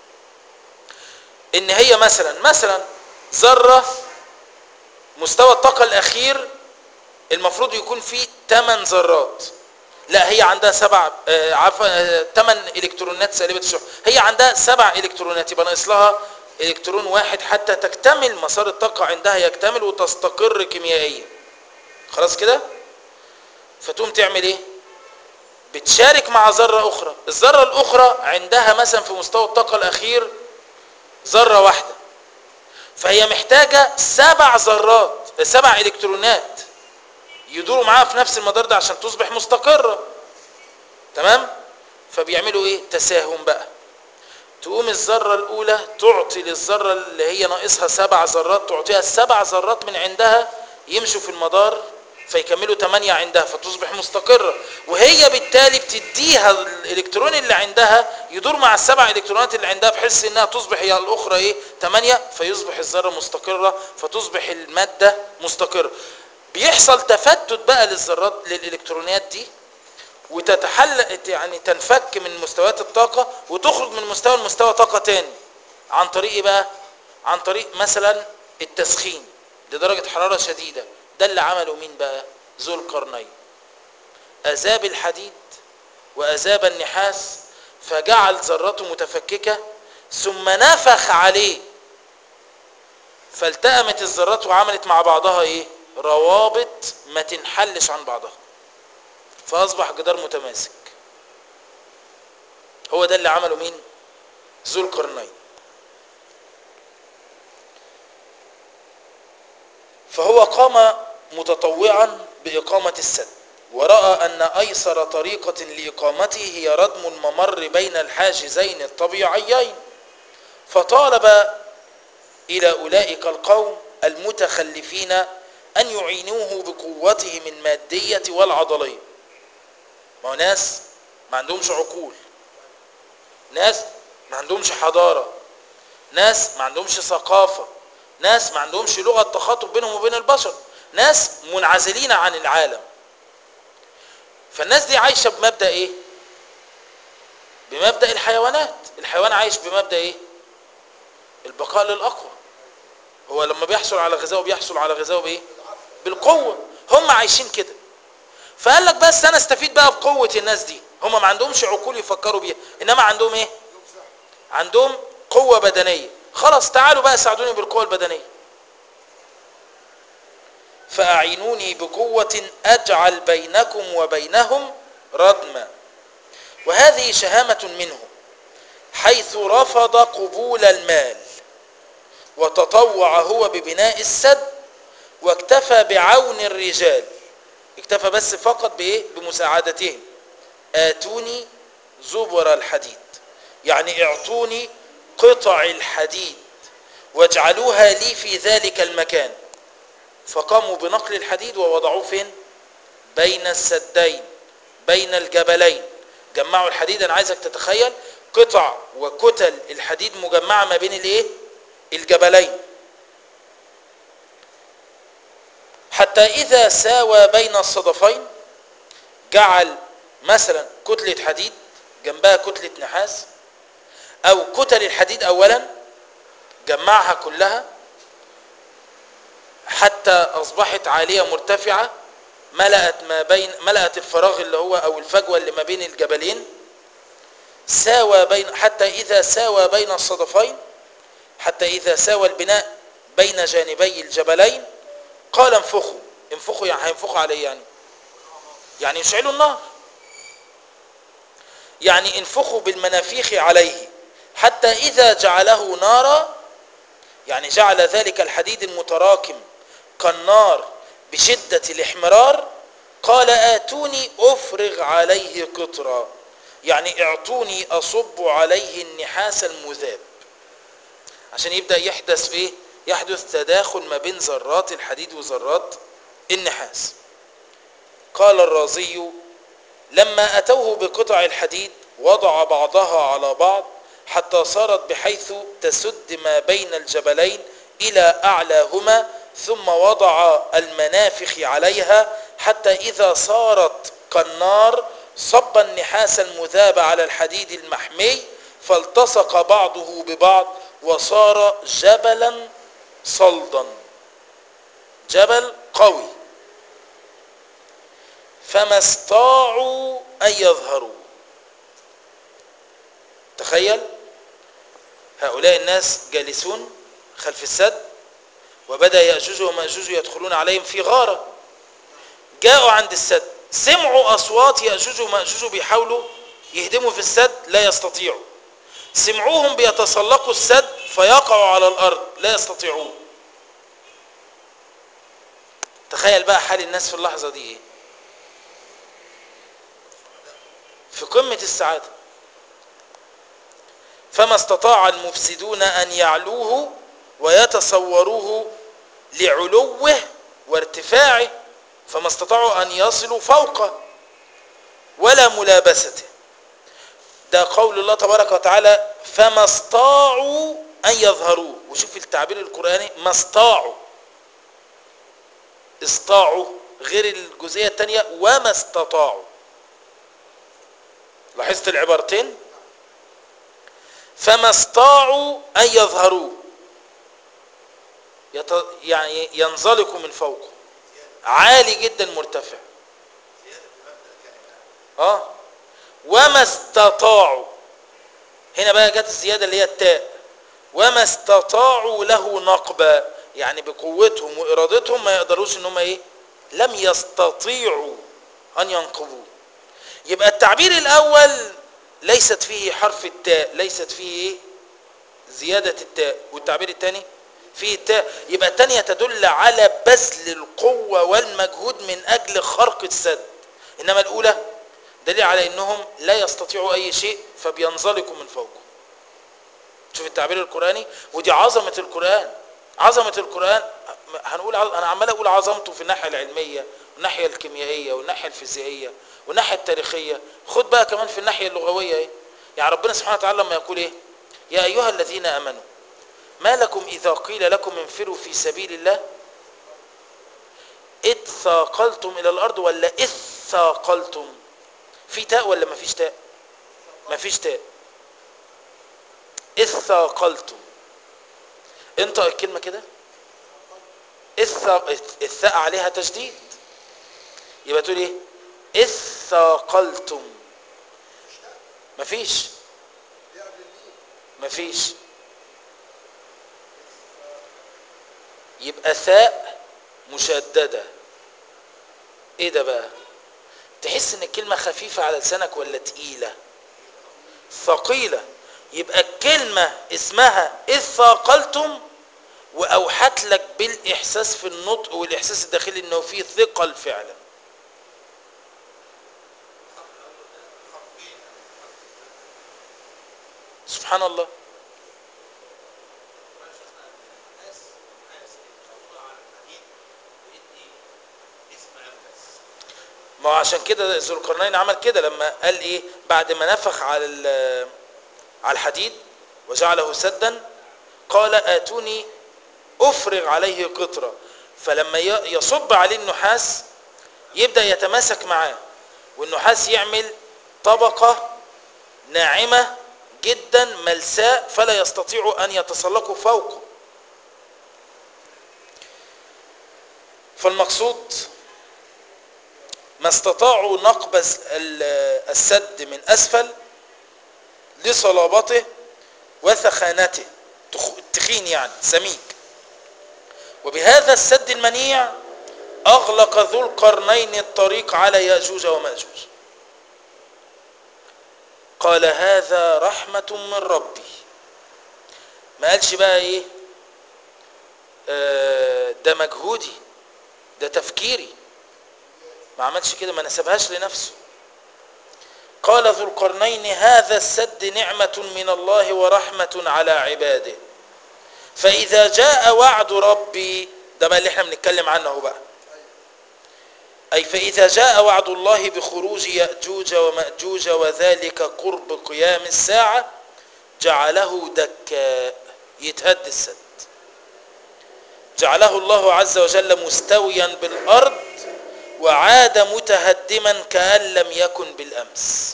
ان هي مثلا مثلا ذره مستوى الطاقه الاخير المفروض يكون فيه 8 ذرات لا هي عندها سبع آه، عفوا 8 الكترونات سالبه الشحنه هي عندها سبع الكترونات يبقى ناقص لها الكترون واحد حتى تكتمل مسار الطاقه عندها يكتمل وتستقر كيميائيا خلاص كده فتقوم تعمل ايه بتشارك مع ذره اخرى الذره الاخرى عندها مثلا في مستوى الطاقه الاخير ذره واحده فهي محتاجه سبع ذرات سبع الكترونات يدوروا معاها في نفس المدار ده عشان تصبح مستقرة تمام فبيعملوا ايه تساهم بقى تقوم الذرة الأولى تعطي للذرة اللي هي ناقصها سبع ذرات تعطيها السبع ذرات من عندها يمشوا في المدار فيكملوا ثمانية عندها فتصبح مستقرة وهي بالتالي بتديها الإلكترون اللي عندها يدور مع السبع إلكترونات اللي عندها بحيث إنها تصبح هي الأخرى إيه ثمانية فيصبح الذرة مستقرة فتصبح المادة مستقرة بيحصل تفتت بقى للذرات للإلكترونات دي وتتحل يعني تنفك من مستويات الطاقة وتخرج من مستوى لمستوى طاقة تاني عن طريق ايه بقى عن طريق مثلا التسخين لدرجة حرارة شديدة ده اللي عمله مين بقى ذو القرنين أذاب الحديد وأذاب النحاس فجعل ذراته متفككة ثم نفخ عليه فالتأمت الذرات وعملت مع بعضها ايه روابط ما تنحلش عن بعضها فأصبح جدار متماسك هو ده اللي عمله مين ذو القرنين فهو قام متطوعا بإقامة السد ورأى أن أيسر طريقة لإقامته هي ردم الممر بين الحاجزين الطبيعيين فطالب إلى أولئك القوم المتخلفين أن يعينوه بقوتهم المادية والعضلية ما هو ناس ما عندهمش عقول ناس ما عندهمش حضارة ناس ما عندهمش ثقافة ناس ما عندهمش لغة تخاطب بينهم وبين البشر ناس منعزلين عن العالم فالناس دي عايشة بمبدأ ايه بمبدأ الحيوانات الحيوان عايش بمبدأ ايه البقاء للأقوى هو لما بيحصل على غذائه بيحصل على غذائه بايه بالقوة هم عايشين كده فقال لك بس انا استفيد بقى بقوة الناس دي هم ما عندهمش عقول يفكروا بيها انما عندهم ايه عندهم قوة بدنية خلاص تعالوا بقى ساعدوني بالقوة البدنية فأعينوني بقوة أجعل بينكم وبينهم ردما وهذه شهامة منه حيث رفض قبول المال وتطوع هو ببناء السد واكتفى بعون الرجال اكتفى بس فقط بايه بمساعدتهم اتوني زبر الحديد يعني اعطوني قطع الحديد واجعلوها لي في ذلك المكان فقاموا بنقل الحديد ووضعوه فين بين السدين بين الجبلين جمعوا الحديد انا عايزك تتخيل قطع وكتل الحديد مجمعه ما بين الايه الجبلين حتى اذا ساوى بين الصدفين جعل مثلا كتله حديد جنبها كتله نحاس او كتل الحديد اولا جمعها كلها حتى اصبحت عاليه مرتفعه ملأت ما بين ملأت الفراغ اللي هو او الفجوه اللي ما بين الجبلين ساوى بين حتى اذا ساوى بين الصدفين حتى اذا ساوى البناء بين جانبي الجبلين قال انفخوا انفخوا يعني هينفخوا عليه يعني يعني يشعلوا النار يعني انفخوا بالمنافيخ عليه حتى اذا جعله نارا يعني جعل ذلك الحديد المتراكم كالنار بشدة الاحمرار قال آتوني أفرغ عليه قطرا يعني اعطوني أصب عليه النحاس المذاب عشان يبدأ يحدث ايه يحدث تداخل ما بين ذرات الحديد وذرات النحاس قال الرازي لما أتوه بقطع الحديد وضع بعضها على بعض حتى صارت بحيث تسد ما بين الجبلين إلى أعلاهما ثم وضع المنافخ عليها حتى إذا صارت كالنار صب النحاس المذاب على الحديد المحمي فالتصق بعضه ببعض وصار جبلا صلدا جبل قوي فما استطاعوا أن يظهروا تخيل هؤلاء الناس جالسون خلف السد وبدأ يأجوج ومأجوج يدخلون عليهم في غارة جاءوا عند السد سمعوا أصوات يأجوج ومأجوج بيحاولوا يهدموا في السد لا يستطيعوا سمعوهم بيتسلقوا السد فيقعوا على الأرض لا يستطيعون تخيل بقى حال الناس في اللحظة دي ايه في قمة السعادة فما استطاع المفسدون أن يعلوه ويتصوروه لعلوه وارتفاعه فما استطاعوا أن يصلوا فوقه ولا ملابسته ده قول الله تبارك وتعالى فما استطاعوا أن يظهروه وشوف التعبير القرآني ما استطاعوا استطاعوا غير الجزئية الثانية وما استطاعوا لاحظت العبارتين فما استطاعوا أن يظهروه يط... يعني ينزلقوا من فوقه عالي جدا مرتفع اه وما استطاعوا هنا بقى جت الزيادة اللي هي التاء وما استطاعوا له نقبا يعني بقوتهم وإرادتهم ما يقدروش ان هم ايه لم يستطيعوا أن ينقبوه يبقى التعبير الأول ليست فيه حرف التاء ليست فيه ايه زيادة التاء والتعبير الثاني فيه التاء يبقى الثانية تدل على بذل القوة والمجهود من أجل خرق السد إنما الأولى دليل على أنهم لا يستطيعوا أي شيء فبينزلقوا من فوقه شوف التعبير القرآني ودي عظمة القرآن عظمة القرآن هنقول أنا عمال أقول عظمته في الناحية العلمية والناحية الكيميائية والناحية الفيزيائية والناحية التاريخية خد بقى كمان في الناحية اللغوية ايه يعني ربنا سبحانه وتعالى لما يقول ايه يا أيها الذين أمنوا ما لكم إذا قيل لكم انفروا في سبيل الله إذ ثاقلتم إلى الأرض ولا إذ ثاقلتم في تاء ولا ما فيش تاء مفيش تاء إذ ثاقلتم انطق الكلمة كده الث- الثاء عليها تشديد يبقى تقول ايه إذ ثاقلتم مفيش دي قبل الميم مفيش يبقى ثاء مشددة ايه ده بقى تحس ان الكلمة خفيفة على لسانك ولا تقيلة ثقيلة يبقى الكلمة اسمها إذ ثاقلتم وأوحت لك بالإحساس في النطق والإحساس الداخلي إنه فيه ثقل فعلا سبحان الله ما هو عشان كده ذو القرنين عمل كده لما قال ايه بعد ما نفخ على ال- على الحديد وجعله سدا قال اتوني افرغ عليه قطرة فلما ي- يصب عليه النحاس يبدأ يتماسك معاه والنحاس يعمل طبقة ناعمة جدا ملساء فلا يستطيع ان يتسلقوا فوقه فالمقصود ما استطاعوا نقب الس- ال- السد من أسفل لصلابته وثخانته تخ- تخين يعني سميك وبهذا السد المنيع أغلق ذو القرنين الطريق على يأجوج ومأجوج قال هذا رحمة من ربي ما قالش بقى ايه آه، ده مجهودي ده تفكيري ما عملش كده ما نسبهاش لنفسه قال ذو القرنين هذا السد نعمة من الله ورحمة على عباده فإذا جاء وعد ربي ده بقى اللي احنا بنتكلم عنه بقى أي فإذا جاء وعد الله بخروج يأجوج ومأجوج وذلك قرب قيام الساعة جعله دكاء يتهد السد جعله الله عز وجل مستويا بالأرض وعاد متهدما كأن لم يكن بالأمس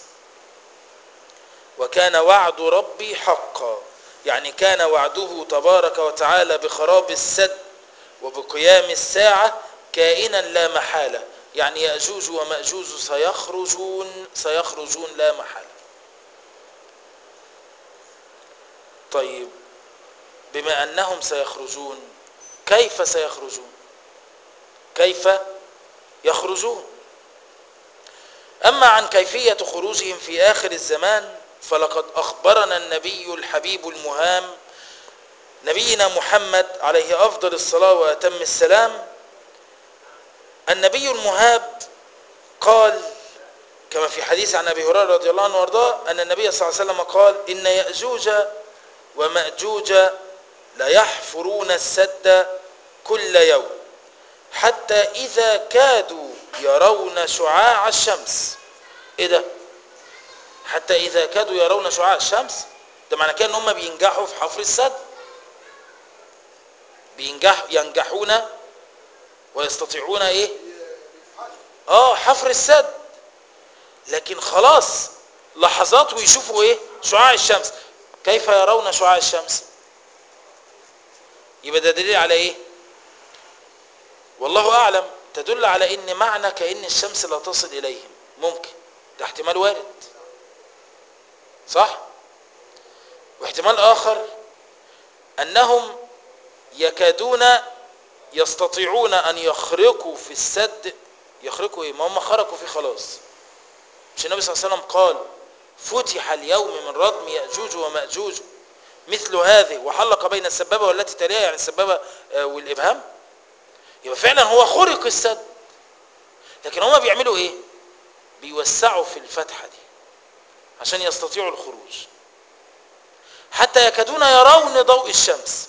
وكان وعد ربي حقا يعني كان وعده تبارك وتعالى بخراب السد وبقيام الساعة كائنا لا محالة يعني يأجوج ومأجوج سيخرجون سيخرجون لا محالة طيب بما أنهم سيخرجون كيف سيخرجون كيف يخرجون أما عن كيفية خروجهم في آخر الزمان فلقد أخبرنا النبي الحبيب المهام نبينا محمد عليه أفضل الصلاة وأتم السلام النبي المهاب قال كما في حديث عن أبي هريرة رضي الله عنه وارضاه أن النبي صلى الله عليه وسلم قال إن يأجوج ومأجوج ليحفرون السد كل يوم حتى إذا كادوا يرون شعاع الشمس إيه ده حتى إذا كادوا يرون شعاع الشمس ده معنى كده إن هم بينجحوا في حفر السد بينجح ينجحون ويستطيعون إيه آه حفر السد لكن خلاص لحظات ويشوفوا إيه شعاع الشمس كيف يرون شعاع الشمس يبقى ده دليل على إيه والله أعلم تدل على ان معنى كأن الشمس لا تصل إليهم ممكن ده احتمال وارد صح واحتمال آخر أنهم يكادون يستطيعون أن يخرقوا في السد يخرقوا إيه ما هم خرقوا فيه خلاص مش النبي صلى الله عليه وسلم قال فتح اليوم من ردم يأجوج ومأجوج مثل هذه وحلق بين السبابة والتي تليها يعني السبابة آه، والإبهام يبقى فعلا هو خرق السد لكن هما بيعملوا ايه بيوسعوا في الفتحة دي عشان يستطيعوا الخروج حتى يكادون يرون ضوء الشمس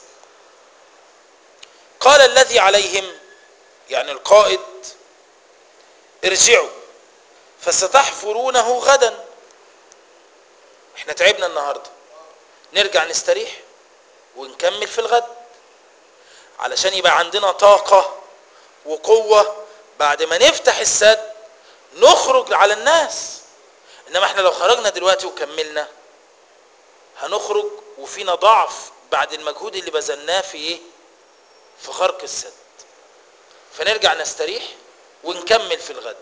قال الذي عليهم يعني القائد ارجعوا فستحفرونه غدا احنا تعبنا النهارده نرجع نستريح ونكمل في الغد علشان يبقى عندنا طاقة وقوة بعد ما نفتح السد نخرج على الناس انما احنا لو خرجنا دلوقتي وكملنا هنخرج وفينا ضعف بعد المجهود اللي بذلناه في ايه في خرق السد فنرجع نستريح ونكمل في الغد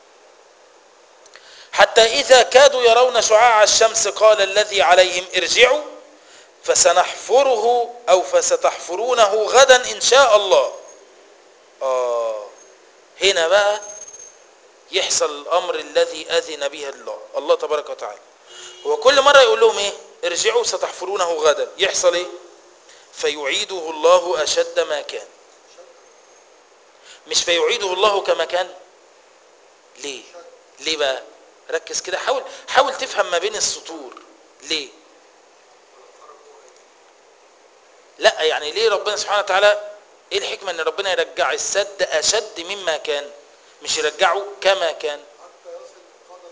حتى إذا كادوا يرون شعاع الشمس قال الذي عليهم ارجعوا فسنحفره أو فستحفرونه غدا إن شاء الله آه هنا بقى يحصل الأمر الذي أذن به الله الله تبارك وتعالى هو كل مرة يقول لهم إيه ارجعوا ستحفرونه غدا يحصل إيه فيعيده الله أشد ما كان مش فيعيده الله كما كان ليه ليه بقى ركز كده حاول حاول تفهم ما بين السطور ليه لا يعني ليه ربنا سبحانه وتعالى ايه الحكمه ان ربنا يرجع السد اشد مما كان مش يرجعه كما كان حتى يصل لقدر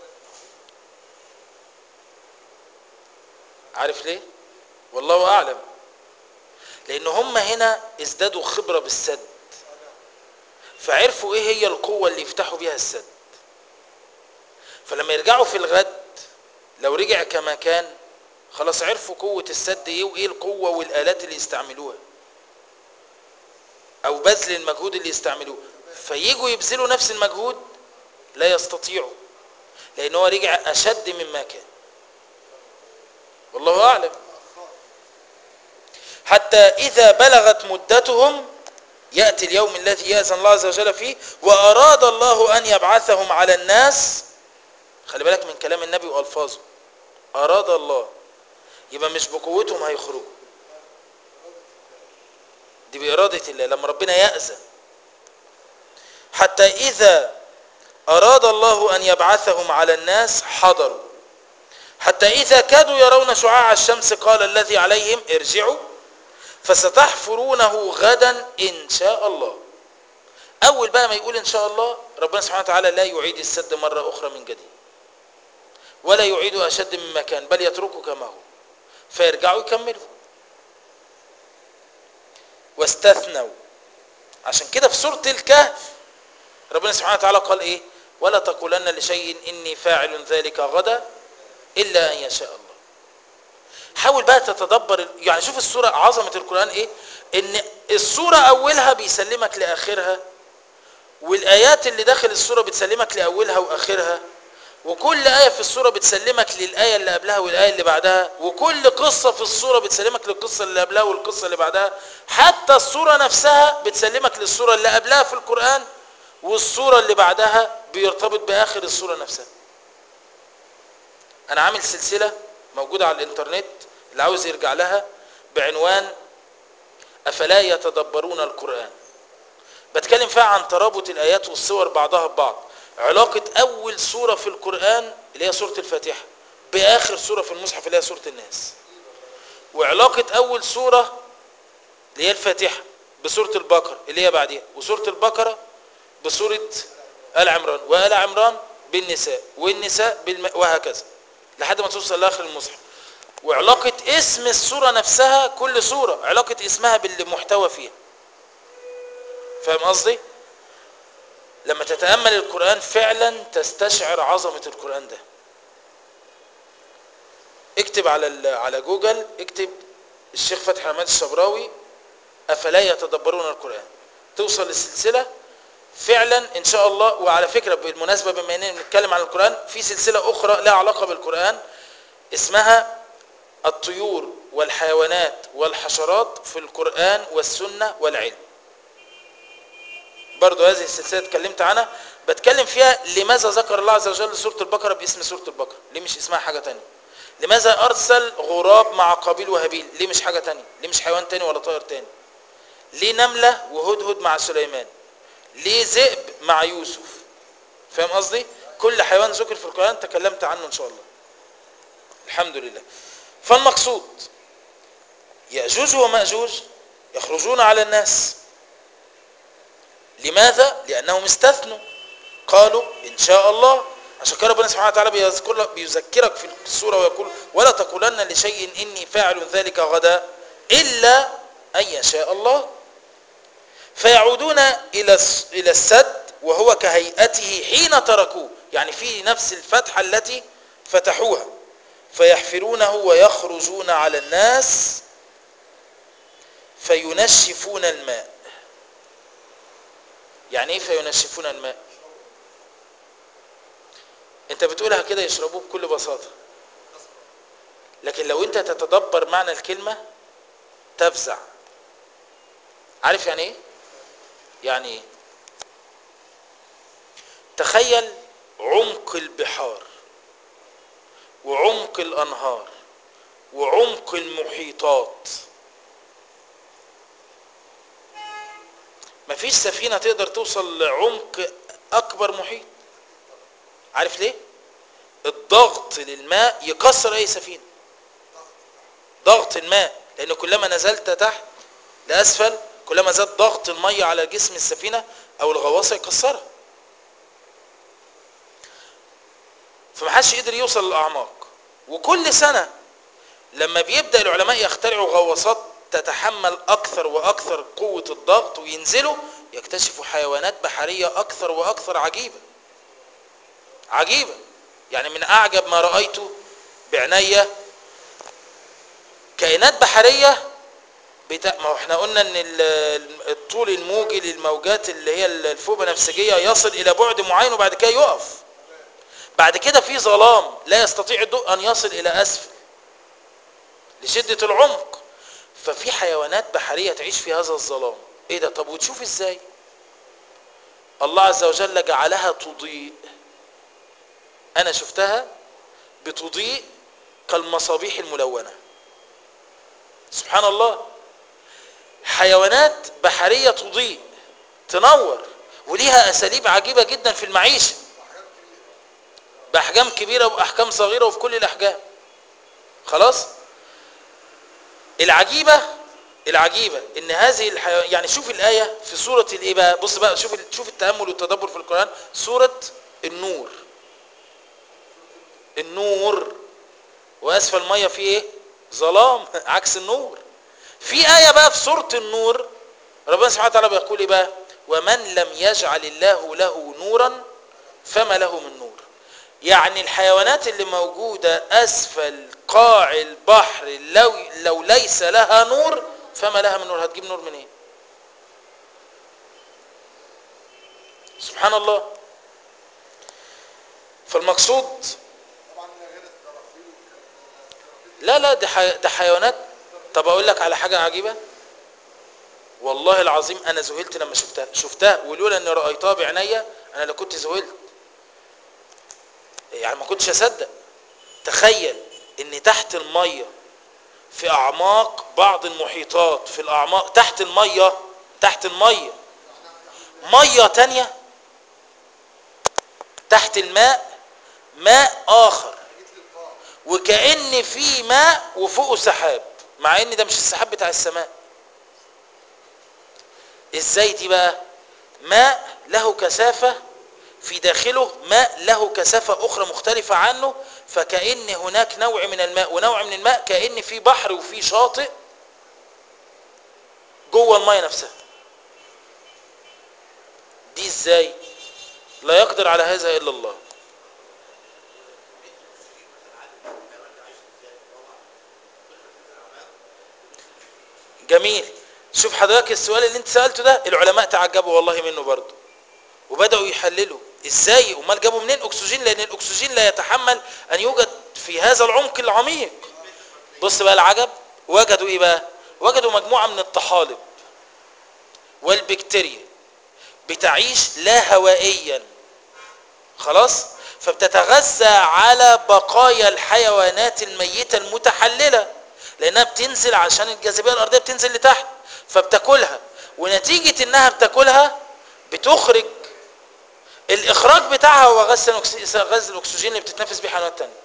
عارف ليه والله اعلم لان هم هنا ازدادوا خبره بالسد فعرفوا ايه هي القوه اللي يفتحوا بيها السد فلما يرجعوا في الغد لو رجع كما كان خلاص عرفوا قوه السد ايه وايه القوه والالات اللي يستعملوها او بذل المجهود اللي يستعملوه فييجوا يبذلوا نفس المجهود لا يستطيعوا لان هو رجع اشد مما كان والله اعلم حتى اذا بلغت مدتهم ياتي اليوم الذي ياذن الله عز وجل فيه واراد الله ان يبعثهم على الناس خلي بالك من كلام النبي والفاظه اراد الله يبقى مش بقوتهم هيخرجوا دي بإرادة الله لما ربنا يأذن حتى إذا أراد الله أن يبعثهم على الناس حضروا حتى إذا كادوا يرون شعاع الشمس قال الذي عليهم ارجعوا فستحفرونه غدا إن شاء الله أول بقى ما يقول إن شاء الله ربنا سبحانه وتعالى لا يعيد السد مرة أخرى من جديد ولا يعيد أشد مما كان بل يتركه كما هو فيرجعوا يكملوا واستثنوا عشان كده في سورة الكهف ربنا سبحانه وتعالى قال ايه ولا تقولن لشيء اني فاعل ذلك غدا الا ان يشاء الله حاول بقى تتدبر يعني شوف السورة عظمة القرآن ايه ان السورة اولها بيسلمك لاخرها والايات اللي داخل السورة بتسلمك لاولها واخرها وكل آية في السورة بتسلمك للآية اللي قبلها والآية اللي بعدها وكل قصة في السورة بتسلمك للقصة اللي قبلها والقصة اللي بعدها حتى السورة نفسها بتسلمك للسورة اللي قبلها في القرآن والسورة اللي بعدها بيرتبط بآخر السورة نفسها أنا عامل سلسلة موجودة على الإنترنت اللي عاوز يرجع لها بعنوان أفلا يتدبرون القرآن بتكلم فيها عن ترابط الآيات والصور بعضها ببعض علاقة أول سورة في القرآن اللي هي سورة الفاتحة بآخر سورة في المصحف اللي هي سورة الناس وعلاقة أول سورة اللي هي الفاتحة بسورة البقرة اللي هي بعديها وسورة البقرة بسورة آل عمران وآل عمران بالنساء والنساء بالم... وهكذا لحد ما توصل لآخر المصحف وعلاقة اسم السورة نفسها كل سورة علاقة اسمها بالمحتوى فيها فاهم قصدي؟ لما تتأمل القرآن فعلا تستشعر عظمة القرآن ده اكتب على على جوجل اكتب الشيخ فتحي حماد الشبراوي أفلا يتدبرون القرآن توصل للسلسلة فعلا إن شاء الله وعلى فكرة بالمناسبة بما أننا بنتكلم عن القرآن في سلسلة أخرى لها علاقة بالقرآن اسمها الطيور والحيوانات والحشرات في القرآن والسنة والعلم برضو هذه السلسلة اتكلمت عنها بتكلم فيها لماذا ذكر الله عز وجل سورة البقرة باسم سورة البقرة ليه مش اسمها حاجة تانية لماذا أرسل غراب مع قابيل وهابيل ليه مش حاجة تانية ليه مش حيوان تاني ولا طائر تاني ليه نملة وهدهد مع سليمان ليه ذئب مع يوسف فاهم قصدي كل حيوان ذكر في القرآن تكلمت عنه إن شاء الله الحمد لله فالمقصود يأجوج ومأجوج يخرجون على الناس لماذا؟ لأنهم استثنوا قالوا إن شاء الله عشان كده ربنا سبحانه وتعالى بيذكر بيذكرك في السورة ويقول ولا تقولن لشيء إني فاعل ذلك غدا إلا أن يشاء الله فيعودون إلى إلى السد وهو كهيئته حين تركوه يعني في نفس الفتحة التي فتحوها فيحفرونه ويخرجون على الناس فينشفون الماء يعني ايه فينشفون الماء انت بتقولها كده يشربوه بكل بساطة لكن لو انت تتدبر معنى الكلمة تفزع عارف يعني ايه يعني ايه تخيل عمق البحار وعمق الانهار وعمق المحيطات مفيش سفينة تقدر توصل لعمق اكبر محيط عارف ليه الضغط للماء يكسر اي سفينة ضغط الماء لان كلما نزلت تحت لاسفل كلما زاد ضغط المية على جسم السفينة او الغواصة يكسرها فمحدش قدر يوصل للاعماق وكل سنة لما بيبدأ العلماء يخترعوا غواصات تتحمل اكثر واكثر قوة الضغط وينزلوا يكتشفوا حيوانات بحرية اكثر واكثر عجيبة عجيبة يعني من اعجب ما رأيته بعناية كائنات بحرية بتا... ما هو احنا قلنا ان ال- الطول الموجي للموجات اللي هي الفوق بنفسجية يصل الى بعد معين وبعد كده يقف بعد كده في ظلام لا يستطيع الضوء ان يصل الى اسفل لشدة العمق ففي حيوانات بحرية تعيش في هذا الظلام ايه ده طب وتشوف ازاي الله عز وجل جعلها تضيء انا شفتها بتضيء كالمصابيح الملونة سبحان الله حيوانات بحرية تضيء تنور وليها اساليب عجيبة جدا في المعيشة باحجام كبيرة واحجام صغيرة وفي كل الاحجام خلاص العجيبة العجيبة ان هذه الحيوان يعني شوف الآية في سورة الايه بقى بص بقى شوف شوف التأمل والتدبر في القرآن سورة النور النور واسفل المية في ايه ظلام عكس النور في آية بقى في سورة النور ربنا سبحانه وتعالى بيقول ايه بقى ومن لم يجعل الله له نورا فما له من نور يعني الحيوانات اللي موجودة أسفل قاع البحر لو, لو ليس لها نور فما لها من نور هتجيب نور منين إيه؟ سبحان الله فالمقصود طبعا غير الترافيل والكلام لا لا ده, حي... ده حيوانات طب اقول لك على حاجة عجيبة والله العظيم انا ذهلت لما شفتها شفتها ولولا اني رأيتها بعينيا انا لا كنت ذهلت يعني ما كنتش اصدق تخيل ان تحت المية في اعماق بعض المحيطات في الاعماق تحت المية تحت المية مية تانية تحت الماء ماء اخر جيت للقاع وكأن في ماء وفوقه سحاب مع ان ده مش السحاب بتاع السماء ازاي دي بقى ماء له كثافة في داخله ماء له كثافة اخرى مختلفة عنه فكأن هناك نوع من الماء ونوع من الماء كأن في بحر وفي شاطئ جوه الماء نفسها دي ازاي لا يقدر على هذا الا الله جميل شوف حضرتك السؤال اللي انت سألته ده العلماء تعجبوا والله منه برضه وبدأوا يحللوا ازاي امال جابوا منين اكسجين لان الاكسجين لا يتحمل ان يوجد في هذا العمق العميق بص بقى العجب وجدوا ايه بقى وجدوا مجموعة من الطحالب والبكتيريا بتعيش لا هوائيا خلاص فبتتغذى على بقايا الحيوانات الميتة المتحللة لانها بتنزل عشان الجاذبية الارضية بتنزل لتحت فبتاكلها ونتيجة انها بتاكلها بتخرج الاخراج بتاعها هو غاز الأكس- غاز الاكسجين اللي بتتنفس بيه حيوانات تانية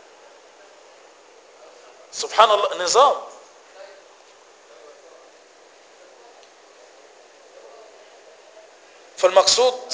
سبحان الله نظام فالمقصود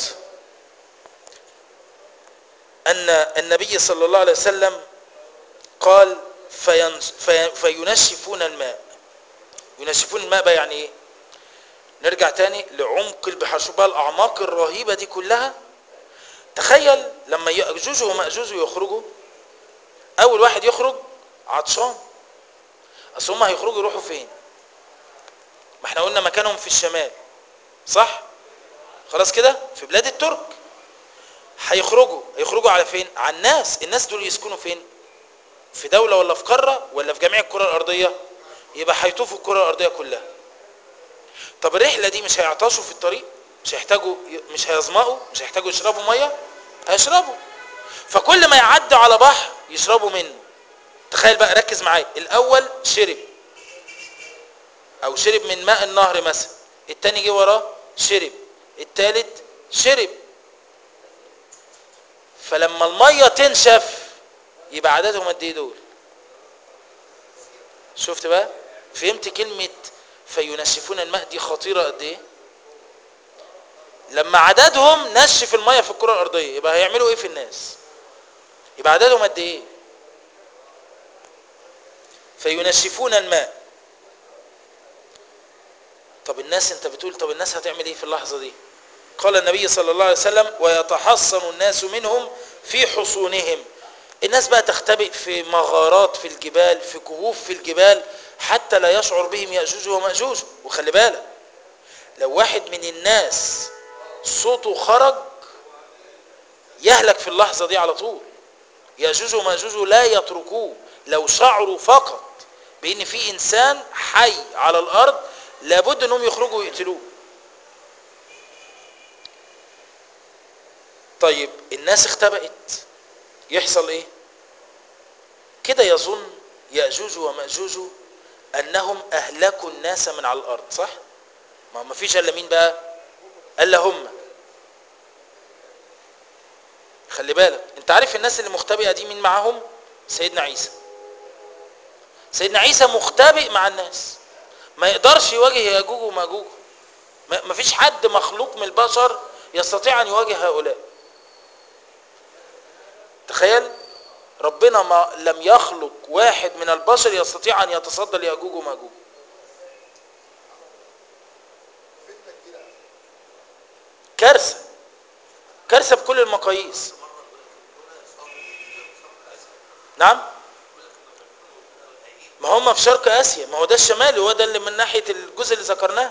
ان النبي صلى الله عليه وسلم قال فينش في فينشفون الماء ينشفون الماء بقى يعني ايه نرجع تاني لعمق البحر شوف بقى الاعماق الرهيبه دي كلها تخيل لما ياجوج وماجوج يخرجوا اول واحد يخرج عطشان اصل هم هيخرجوا يروحوا فين ما احنا قلنا مكانهم في الشمال صح خلاص كده في بلاد الترك هيخرجوا هيخرجوا على فين على الناس الناس دول يسكنوا فين في دولة ولا في قارة ولا في جميع الكرة الأرضية يبقى هيطوفوا الكرة الأرضية كلها طب الرحلة دي مش هيعطشوا في الطريق مش هيحتاجوا مش هيظمأوا مش هيحتاجوا يشربوا مية هيشربوا فكل ما يعدوا على بحر يشربوا منه تخيل بقى ركز معايا الأول شرب أو شرب من ماء النهر مثلا التاني جه وراه شرب التالت شرب فلما المية تنشف يبقى عددهم قد ايه دول شفت بقى فهمت كلمة فينشفون الماء دي خطيرة قد ايه لما عددهم نشف المية في الكرة الأرضية يبقى هيعملوا ايه في الناس يبقى عددهم قد ايه فينشفون الماء طب الناس انت بتقول طب الناس هتعمل ايه في اللحظة دي قال النبي صلى الله عليه وسلم ويتحصن الناس منهم في حصونهم الناس بقى تختبئ في مغارات في الجبال في كهوف في الجبال حتى لا يشعر بهم يأجوج ومأجوج وخلي بالك لو واحد من الناس صوته خرج يهلك في اللحظة دي على طول يأجوج ومأجوج لا يتركوه لو شعروا فقط بأن في إنسان حي على الأرض لابد أنهم يخرجوا ويقتلوه طيب الناس اختبأت يحصل ايه كده يظن يأجوج ومأجوج أنهم أهلكوا الناس من على الأرض صح ما ما فيش إلا مين بقى إلا هم خلي بالك انت عارف الناس اللي مختبئة دي مين معاهم سيدنا عيسى سيدنا عيسى مختبئ مع الناس ما يقدرش يواجه ياجوج وماجوج ما فيش حد مخلوق من البشر يستطيع أن يواجه هؤلاء تخيل ربنا ما لم يخلق واحد من البشر يستطيع أن يتصدى ليأجوج وماجوج كارثة كارثة بكل المقاييس نعم ما هم في شرق آسيا ما هو ده الشمالي هو ده اللي من ناحية الجزء اللي ذكرناه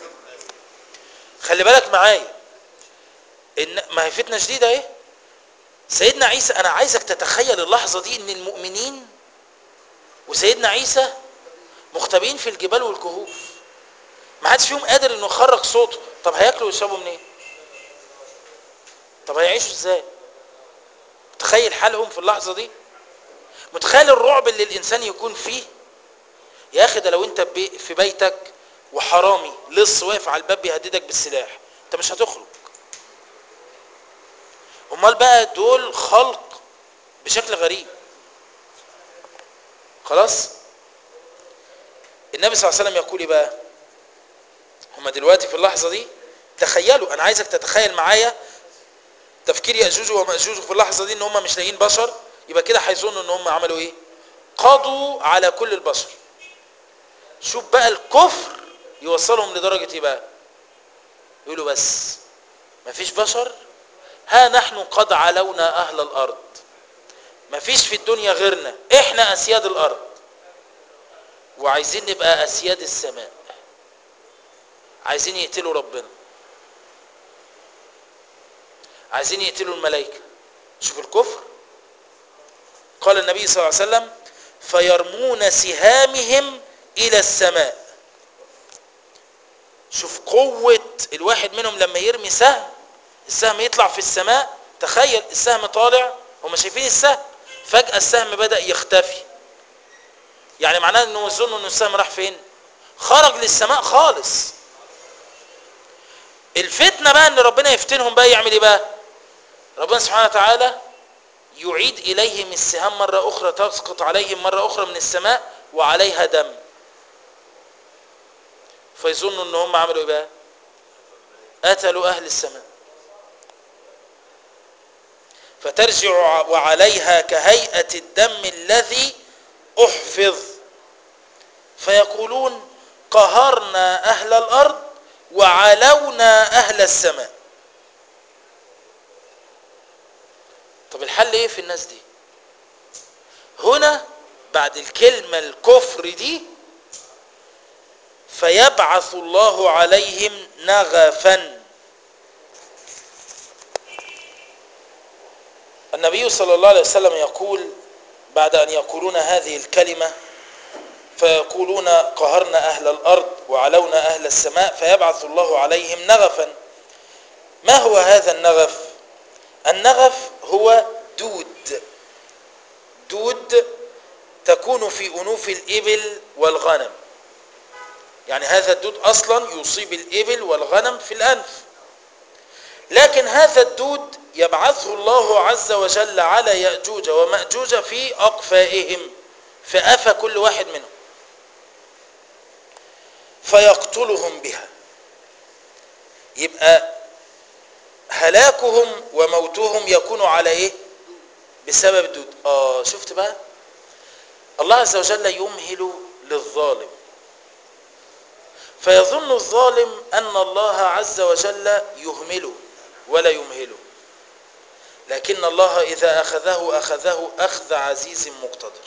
خلي بالك معايا إن ما هي فتنة جديدة ايه سيدنا عيسى انا عايزك تتخيل اللحظة دي ان المؤمنين وسيدنا عيسى مختبئين في الجبال والكهوف ما حدش فيهم قادر انه يخرج صوته طب هياكلوا ويشربوا منين طب هيعيشوا ازاي متخيل حالهم في اللحظة دي متخيل الرعب اللي الانسان يكون فيه يا اخي ده لو انت بي في بيتك وحرامي لص واقف على الباب بيهددك بالسلاح انت مش هتخرج امال بقى دول خلق بشكل غريب خلاص النبي صلى الله عليه وسلم يقول ايه بقى هما دلوقتي في اللحظه دي تخيلوا انا عايزك تتخيل معايا تفكير ياجوج وماجوج في اللحظه دي ان هم مش لاقيين بشر يبقى كده هيظنوا ان هم عملوا ايه قضوا على كل البشر شوف بقى الكفر يوصلهم لدرجه ايه بقى يقولوا بس مفيش بشر ها نحن قد علونا أهل الأرض ما فيش في الدنيا غيرنا احنا أسياد الأرض وعايزين نبقى أسياد السماء عايزين يقتلوا ربنا عايزين يقتلوا الملائكة شوف الكفر قال النبي صلى الله عليه وسلم فيرمون سهامهم إلى السماء شوف قوة الواحد منهم لما يرمي سهم السهم يطلع في السماء تخيل السهم طالع هم شايفين السهم فجأة السهم بدأ يختفي يعني معناه انه يظنوا ان السهم راح فين خرج للسماء خالص الفتنة بقى ان ربنا يفتنهم بقى يعمل ايه بقى ربنا سبحانه وتعالى يعيد اليهم السهام مرة اخرى تسقط عليهم مرة اخرى من السماء وعليها دم فيظنوا ان هم عملوا ايه بقى قتلوا اهل السماء فترجع وعليها كهيئة الدم الذي احفظ فيقولون قهرنا اهل الارض وعلونا اهل السماء طب الحل ايه في الناس دي هنا بعد الكلمة الكفر دي فيبعث الله عليهم نغفا النبي صلى الله عليه وسلم يقول بعد أن يقولون هذه الكلمة فيقولون قهرنا أهل الأرض وعلونا أهل السماء فيبعث الله عليهم نغفا ما هو هذا النغف النغف هو دود دود تكون في أنوف الإبل والغنم يعني هذا الدود أصلا يصيب الإبل والغنم في الأنف لكن هذا الدود يبعثه الله عز وجل على يأجوج ومأجوج في أقفائهم في أفى كل واحد منهم فيقتلهم بها يبقى هلاكهم وموتهم يكون على ايه بسبب الدود اه شفت بقى الله عز وجل يمهل للظالم فيظن الظالم ان الله عز وجل يهمله ولا يمهله لكن الله اذا اخذه اخذه اخذ عزيز مقتدر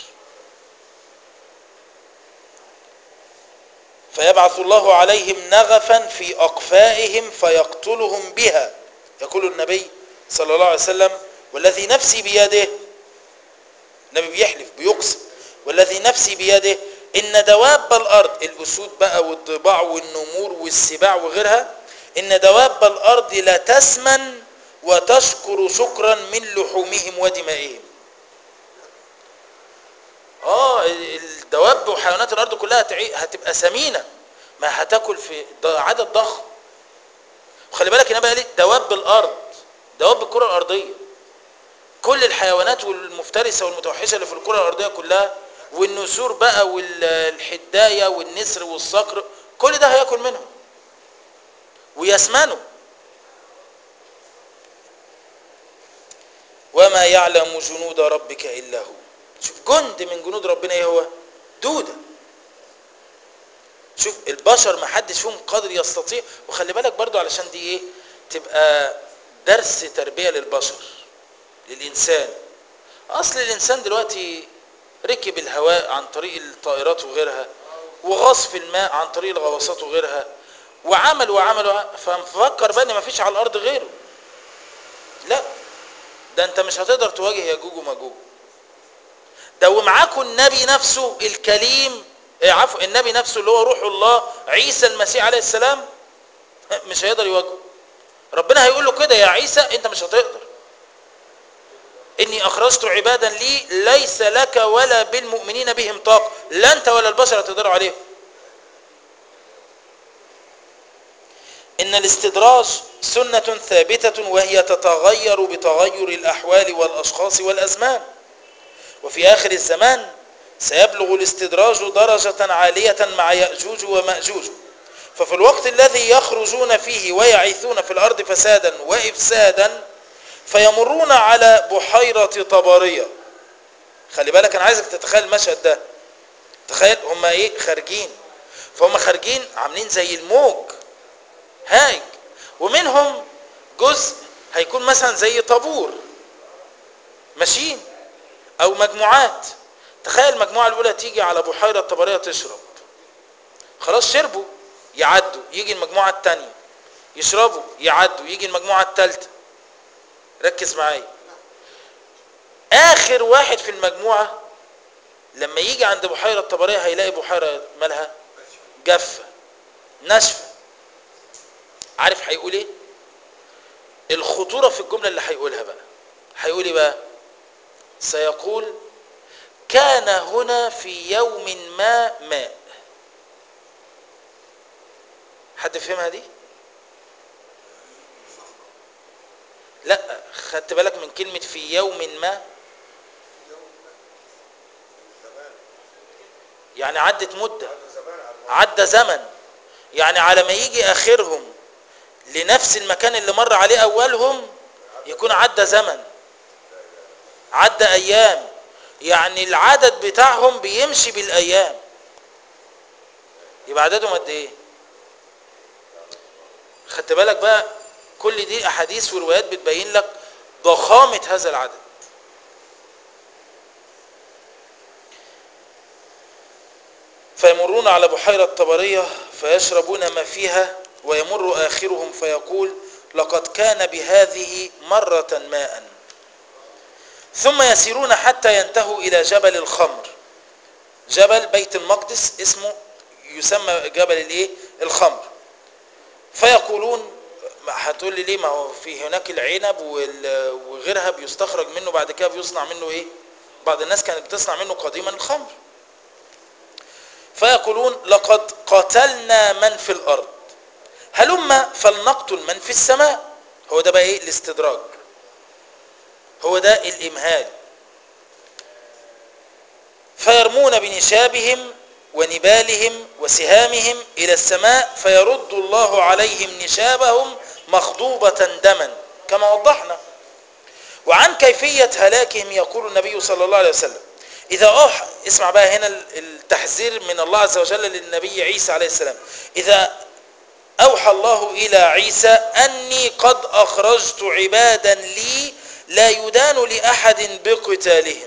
فيبعث الله عليهم نغفا في اقفائهم فيقتلهم بها يقول النبي صلى الله عليه وسلم والذي نفسي بيده النبي بيحلف بيقسم والذي نفسي بيده ان دواب الارض الاسود بقى والضباع والنمور والسباع وغيرها ان دواب الارض لا تسمن وتشكر شكرا من لحومهم ودمائهم اه الدواب وحيوانات الارض كلها هتبقى سمينه ما هتاكل في عدد ضخم وخلي بالك النبي قال دواب الارض دواب الكره الارضيه كل الحيوانات والمفترسه والمتوحشه اللي في الكره الارضيه كلها والنسور بقى والحدايه والنسر والصقر كل ده هياكل منهم ويسمنوا وما يعلم جنود ربك الا هو شوف جند من جنود ربنا ايه هو دوده شوف البشر ما حدش فيهم قادر يستطيع وخلي بالك برضو علشان دي ايه تبقى درس تربيه للبشر للانسان اصل الانسان دلوقتي ركب الهواء عن طريق الطائرات وغيرها وغاص في الماء عن طريق الغواصات وغيرها وعمل وعمل فمفكر بقى ان مفيش على الارض غيره لا ده انت مش هتقدر تواجه ياجوج وماجوج ده ومعاكم النبي نفسه الكليم عفوا النبي نفسه اللي هو روح الله عيسى المسيح عليه السلام مش هيقدر يواجهه ربنا هيقول له كده يا عيسى انت مش هتقدر اني اخرجت عبادا لي ليس لك ولا بالمؤمنين بهم طاقه لا انت ولا البشر هتقدروا عليهم ان الاستدراج سنه ثابته وهي تتغير بتغير الاحوال والاشخاص والازمان وفي اخر الزمان سيبلغ الاستدراج درجة عالية مع يأجوج ومأجوج ففي الوقت الذي يخرجون فيه ويعيثون في الأرض فسادا وإفسادا فيمرون على بحيرة طبرية خلي بالك أنا عايزك تتخيل المشهد ده تخيل هم إيه خارجين فهم خارجين عاملين زي الموج هايج ومنهم جزء هيكون مثلا زي طابور ماشيين أو مجموعات تخيل المجموعة الأولى تيجي على بحيرة طبرية تشرب خلاص شربوا يعدوا يجي المجموعة الثانية يشربوا يعدوا يجي المجموعة الثالثة ركز معايا آخر واحد في المجموعة لما يجي عند بحيرة طبرية هيلاقي بحيرة مالها جافة ناشفة عارف هيقول ايه الخطورة في الجملة اللي هيقولها بقى هيقول ايه بقى سيقول كان هنا في يوم ما ماء حد فهمها دي لا خدت بالك من كلمة في يوم ما يعني عدت مدة عدى زمن يعني على ما يجي آخرهم لنفس المكان اللي مر عليه أولهم يكون عدى زمن عدى أيام يعني العدد بتاعهم بيمشي بالايام يبقى عددهم قد ايه خدت بالك بقى كل دي احاديث وروايات بتبين لك ضخامه هذا العدد فيمرون على بحيرة طبرية فيشربون ما فيها ويمر آخرهم فيقول لقد كان بهذه مرة ماء ثم يسيرون حتى ينتهوا إلى جبل الخمر جبل بيت المقدس اسمه يسمى جبل الايه الخمر فيقولون هتقول لي ليه ما هو في هناك العنب وال- وغيرها بيستخرج منه بعد كده بيصنع منه ايه بعض الناس كانت بتصنع منه قديما الخمر فيقولون لقد قتلنا من في الارض هلما فلنقتل من في السماء هو ده بقى ايه الاستدراج هو ده الامهال فيرمون بنشابهم ونبالهم وسهامهم الى السماء فيرد الله عليهم نشابهم مخضوبة دما كما وضحنا وعن كيفية هلاكهم يقول النبي صلى الله عليه وسلم إذا أوحى اسمع بقى هنا التحذير من الله عز وجل للنبي عيسى عليه السلام إذا أوحى الله إلى عيسى أني قد أخرجت عبادا لي لا يدان لأحد بقتالهم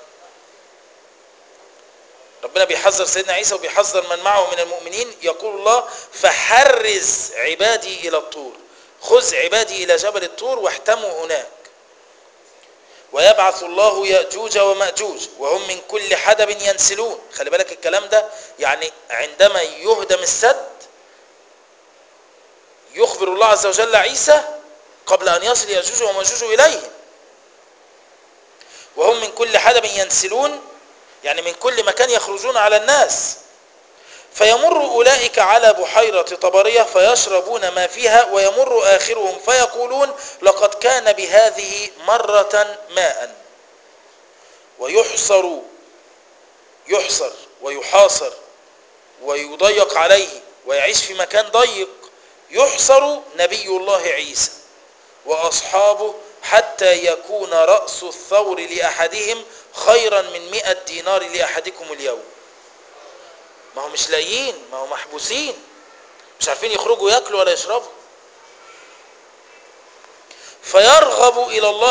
ربنا بيحذر سيدنا عيسى وبيحذر من معه من المؤمنين يقول الله فحرز عبادي إلى الطور خذ عبادي إلى جبل الطور واحتموا هناك ويبعث الله يأجوج ومأجوج وهم من كل حدب ينسلون خلي بالك الكلام ده يعني عندما يهدم السد يخبر الله عز وجل عيسى قبل أن يصل يأجوج ومأجوج إليه وهم من كل حدب ينسلون يعني من كل مكان يخرجون على الناس فيمر أولئك على بحيرة طبرية فيشربون ما فيها ويمر آخرهم فيقولون لقد كان بهذه مرة ماء ويحصر يحصر ويحاصر ويضيق عليه ويعيش في مكان ضيق يحصر نبي الله عيسى وأصحابه حتى يكون رأس الثور لأحدهم خيرا من مئة دينار لأحدكم اليوم ما هو مش لاقيين ما هو محبوسين مش عارفين يخرجوا ياكلوا ولا يشربوا فيرغب إلى الله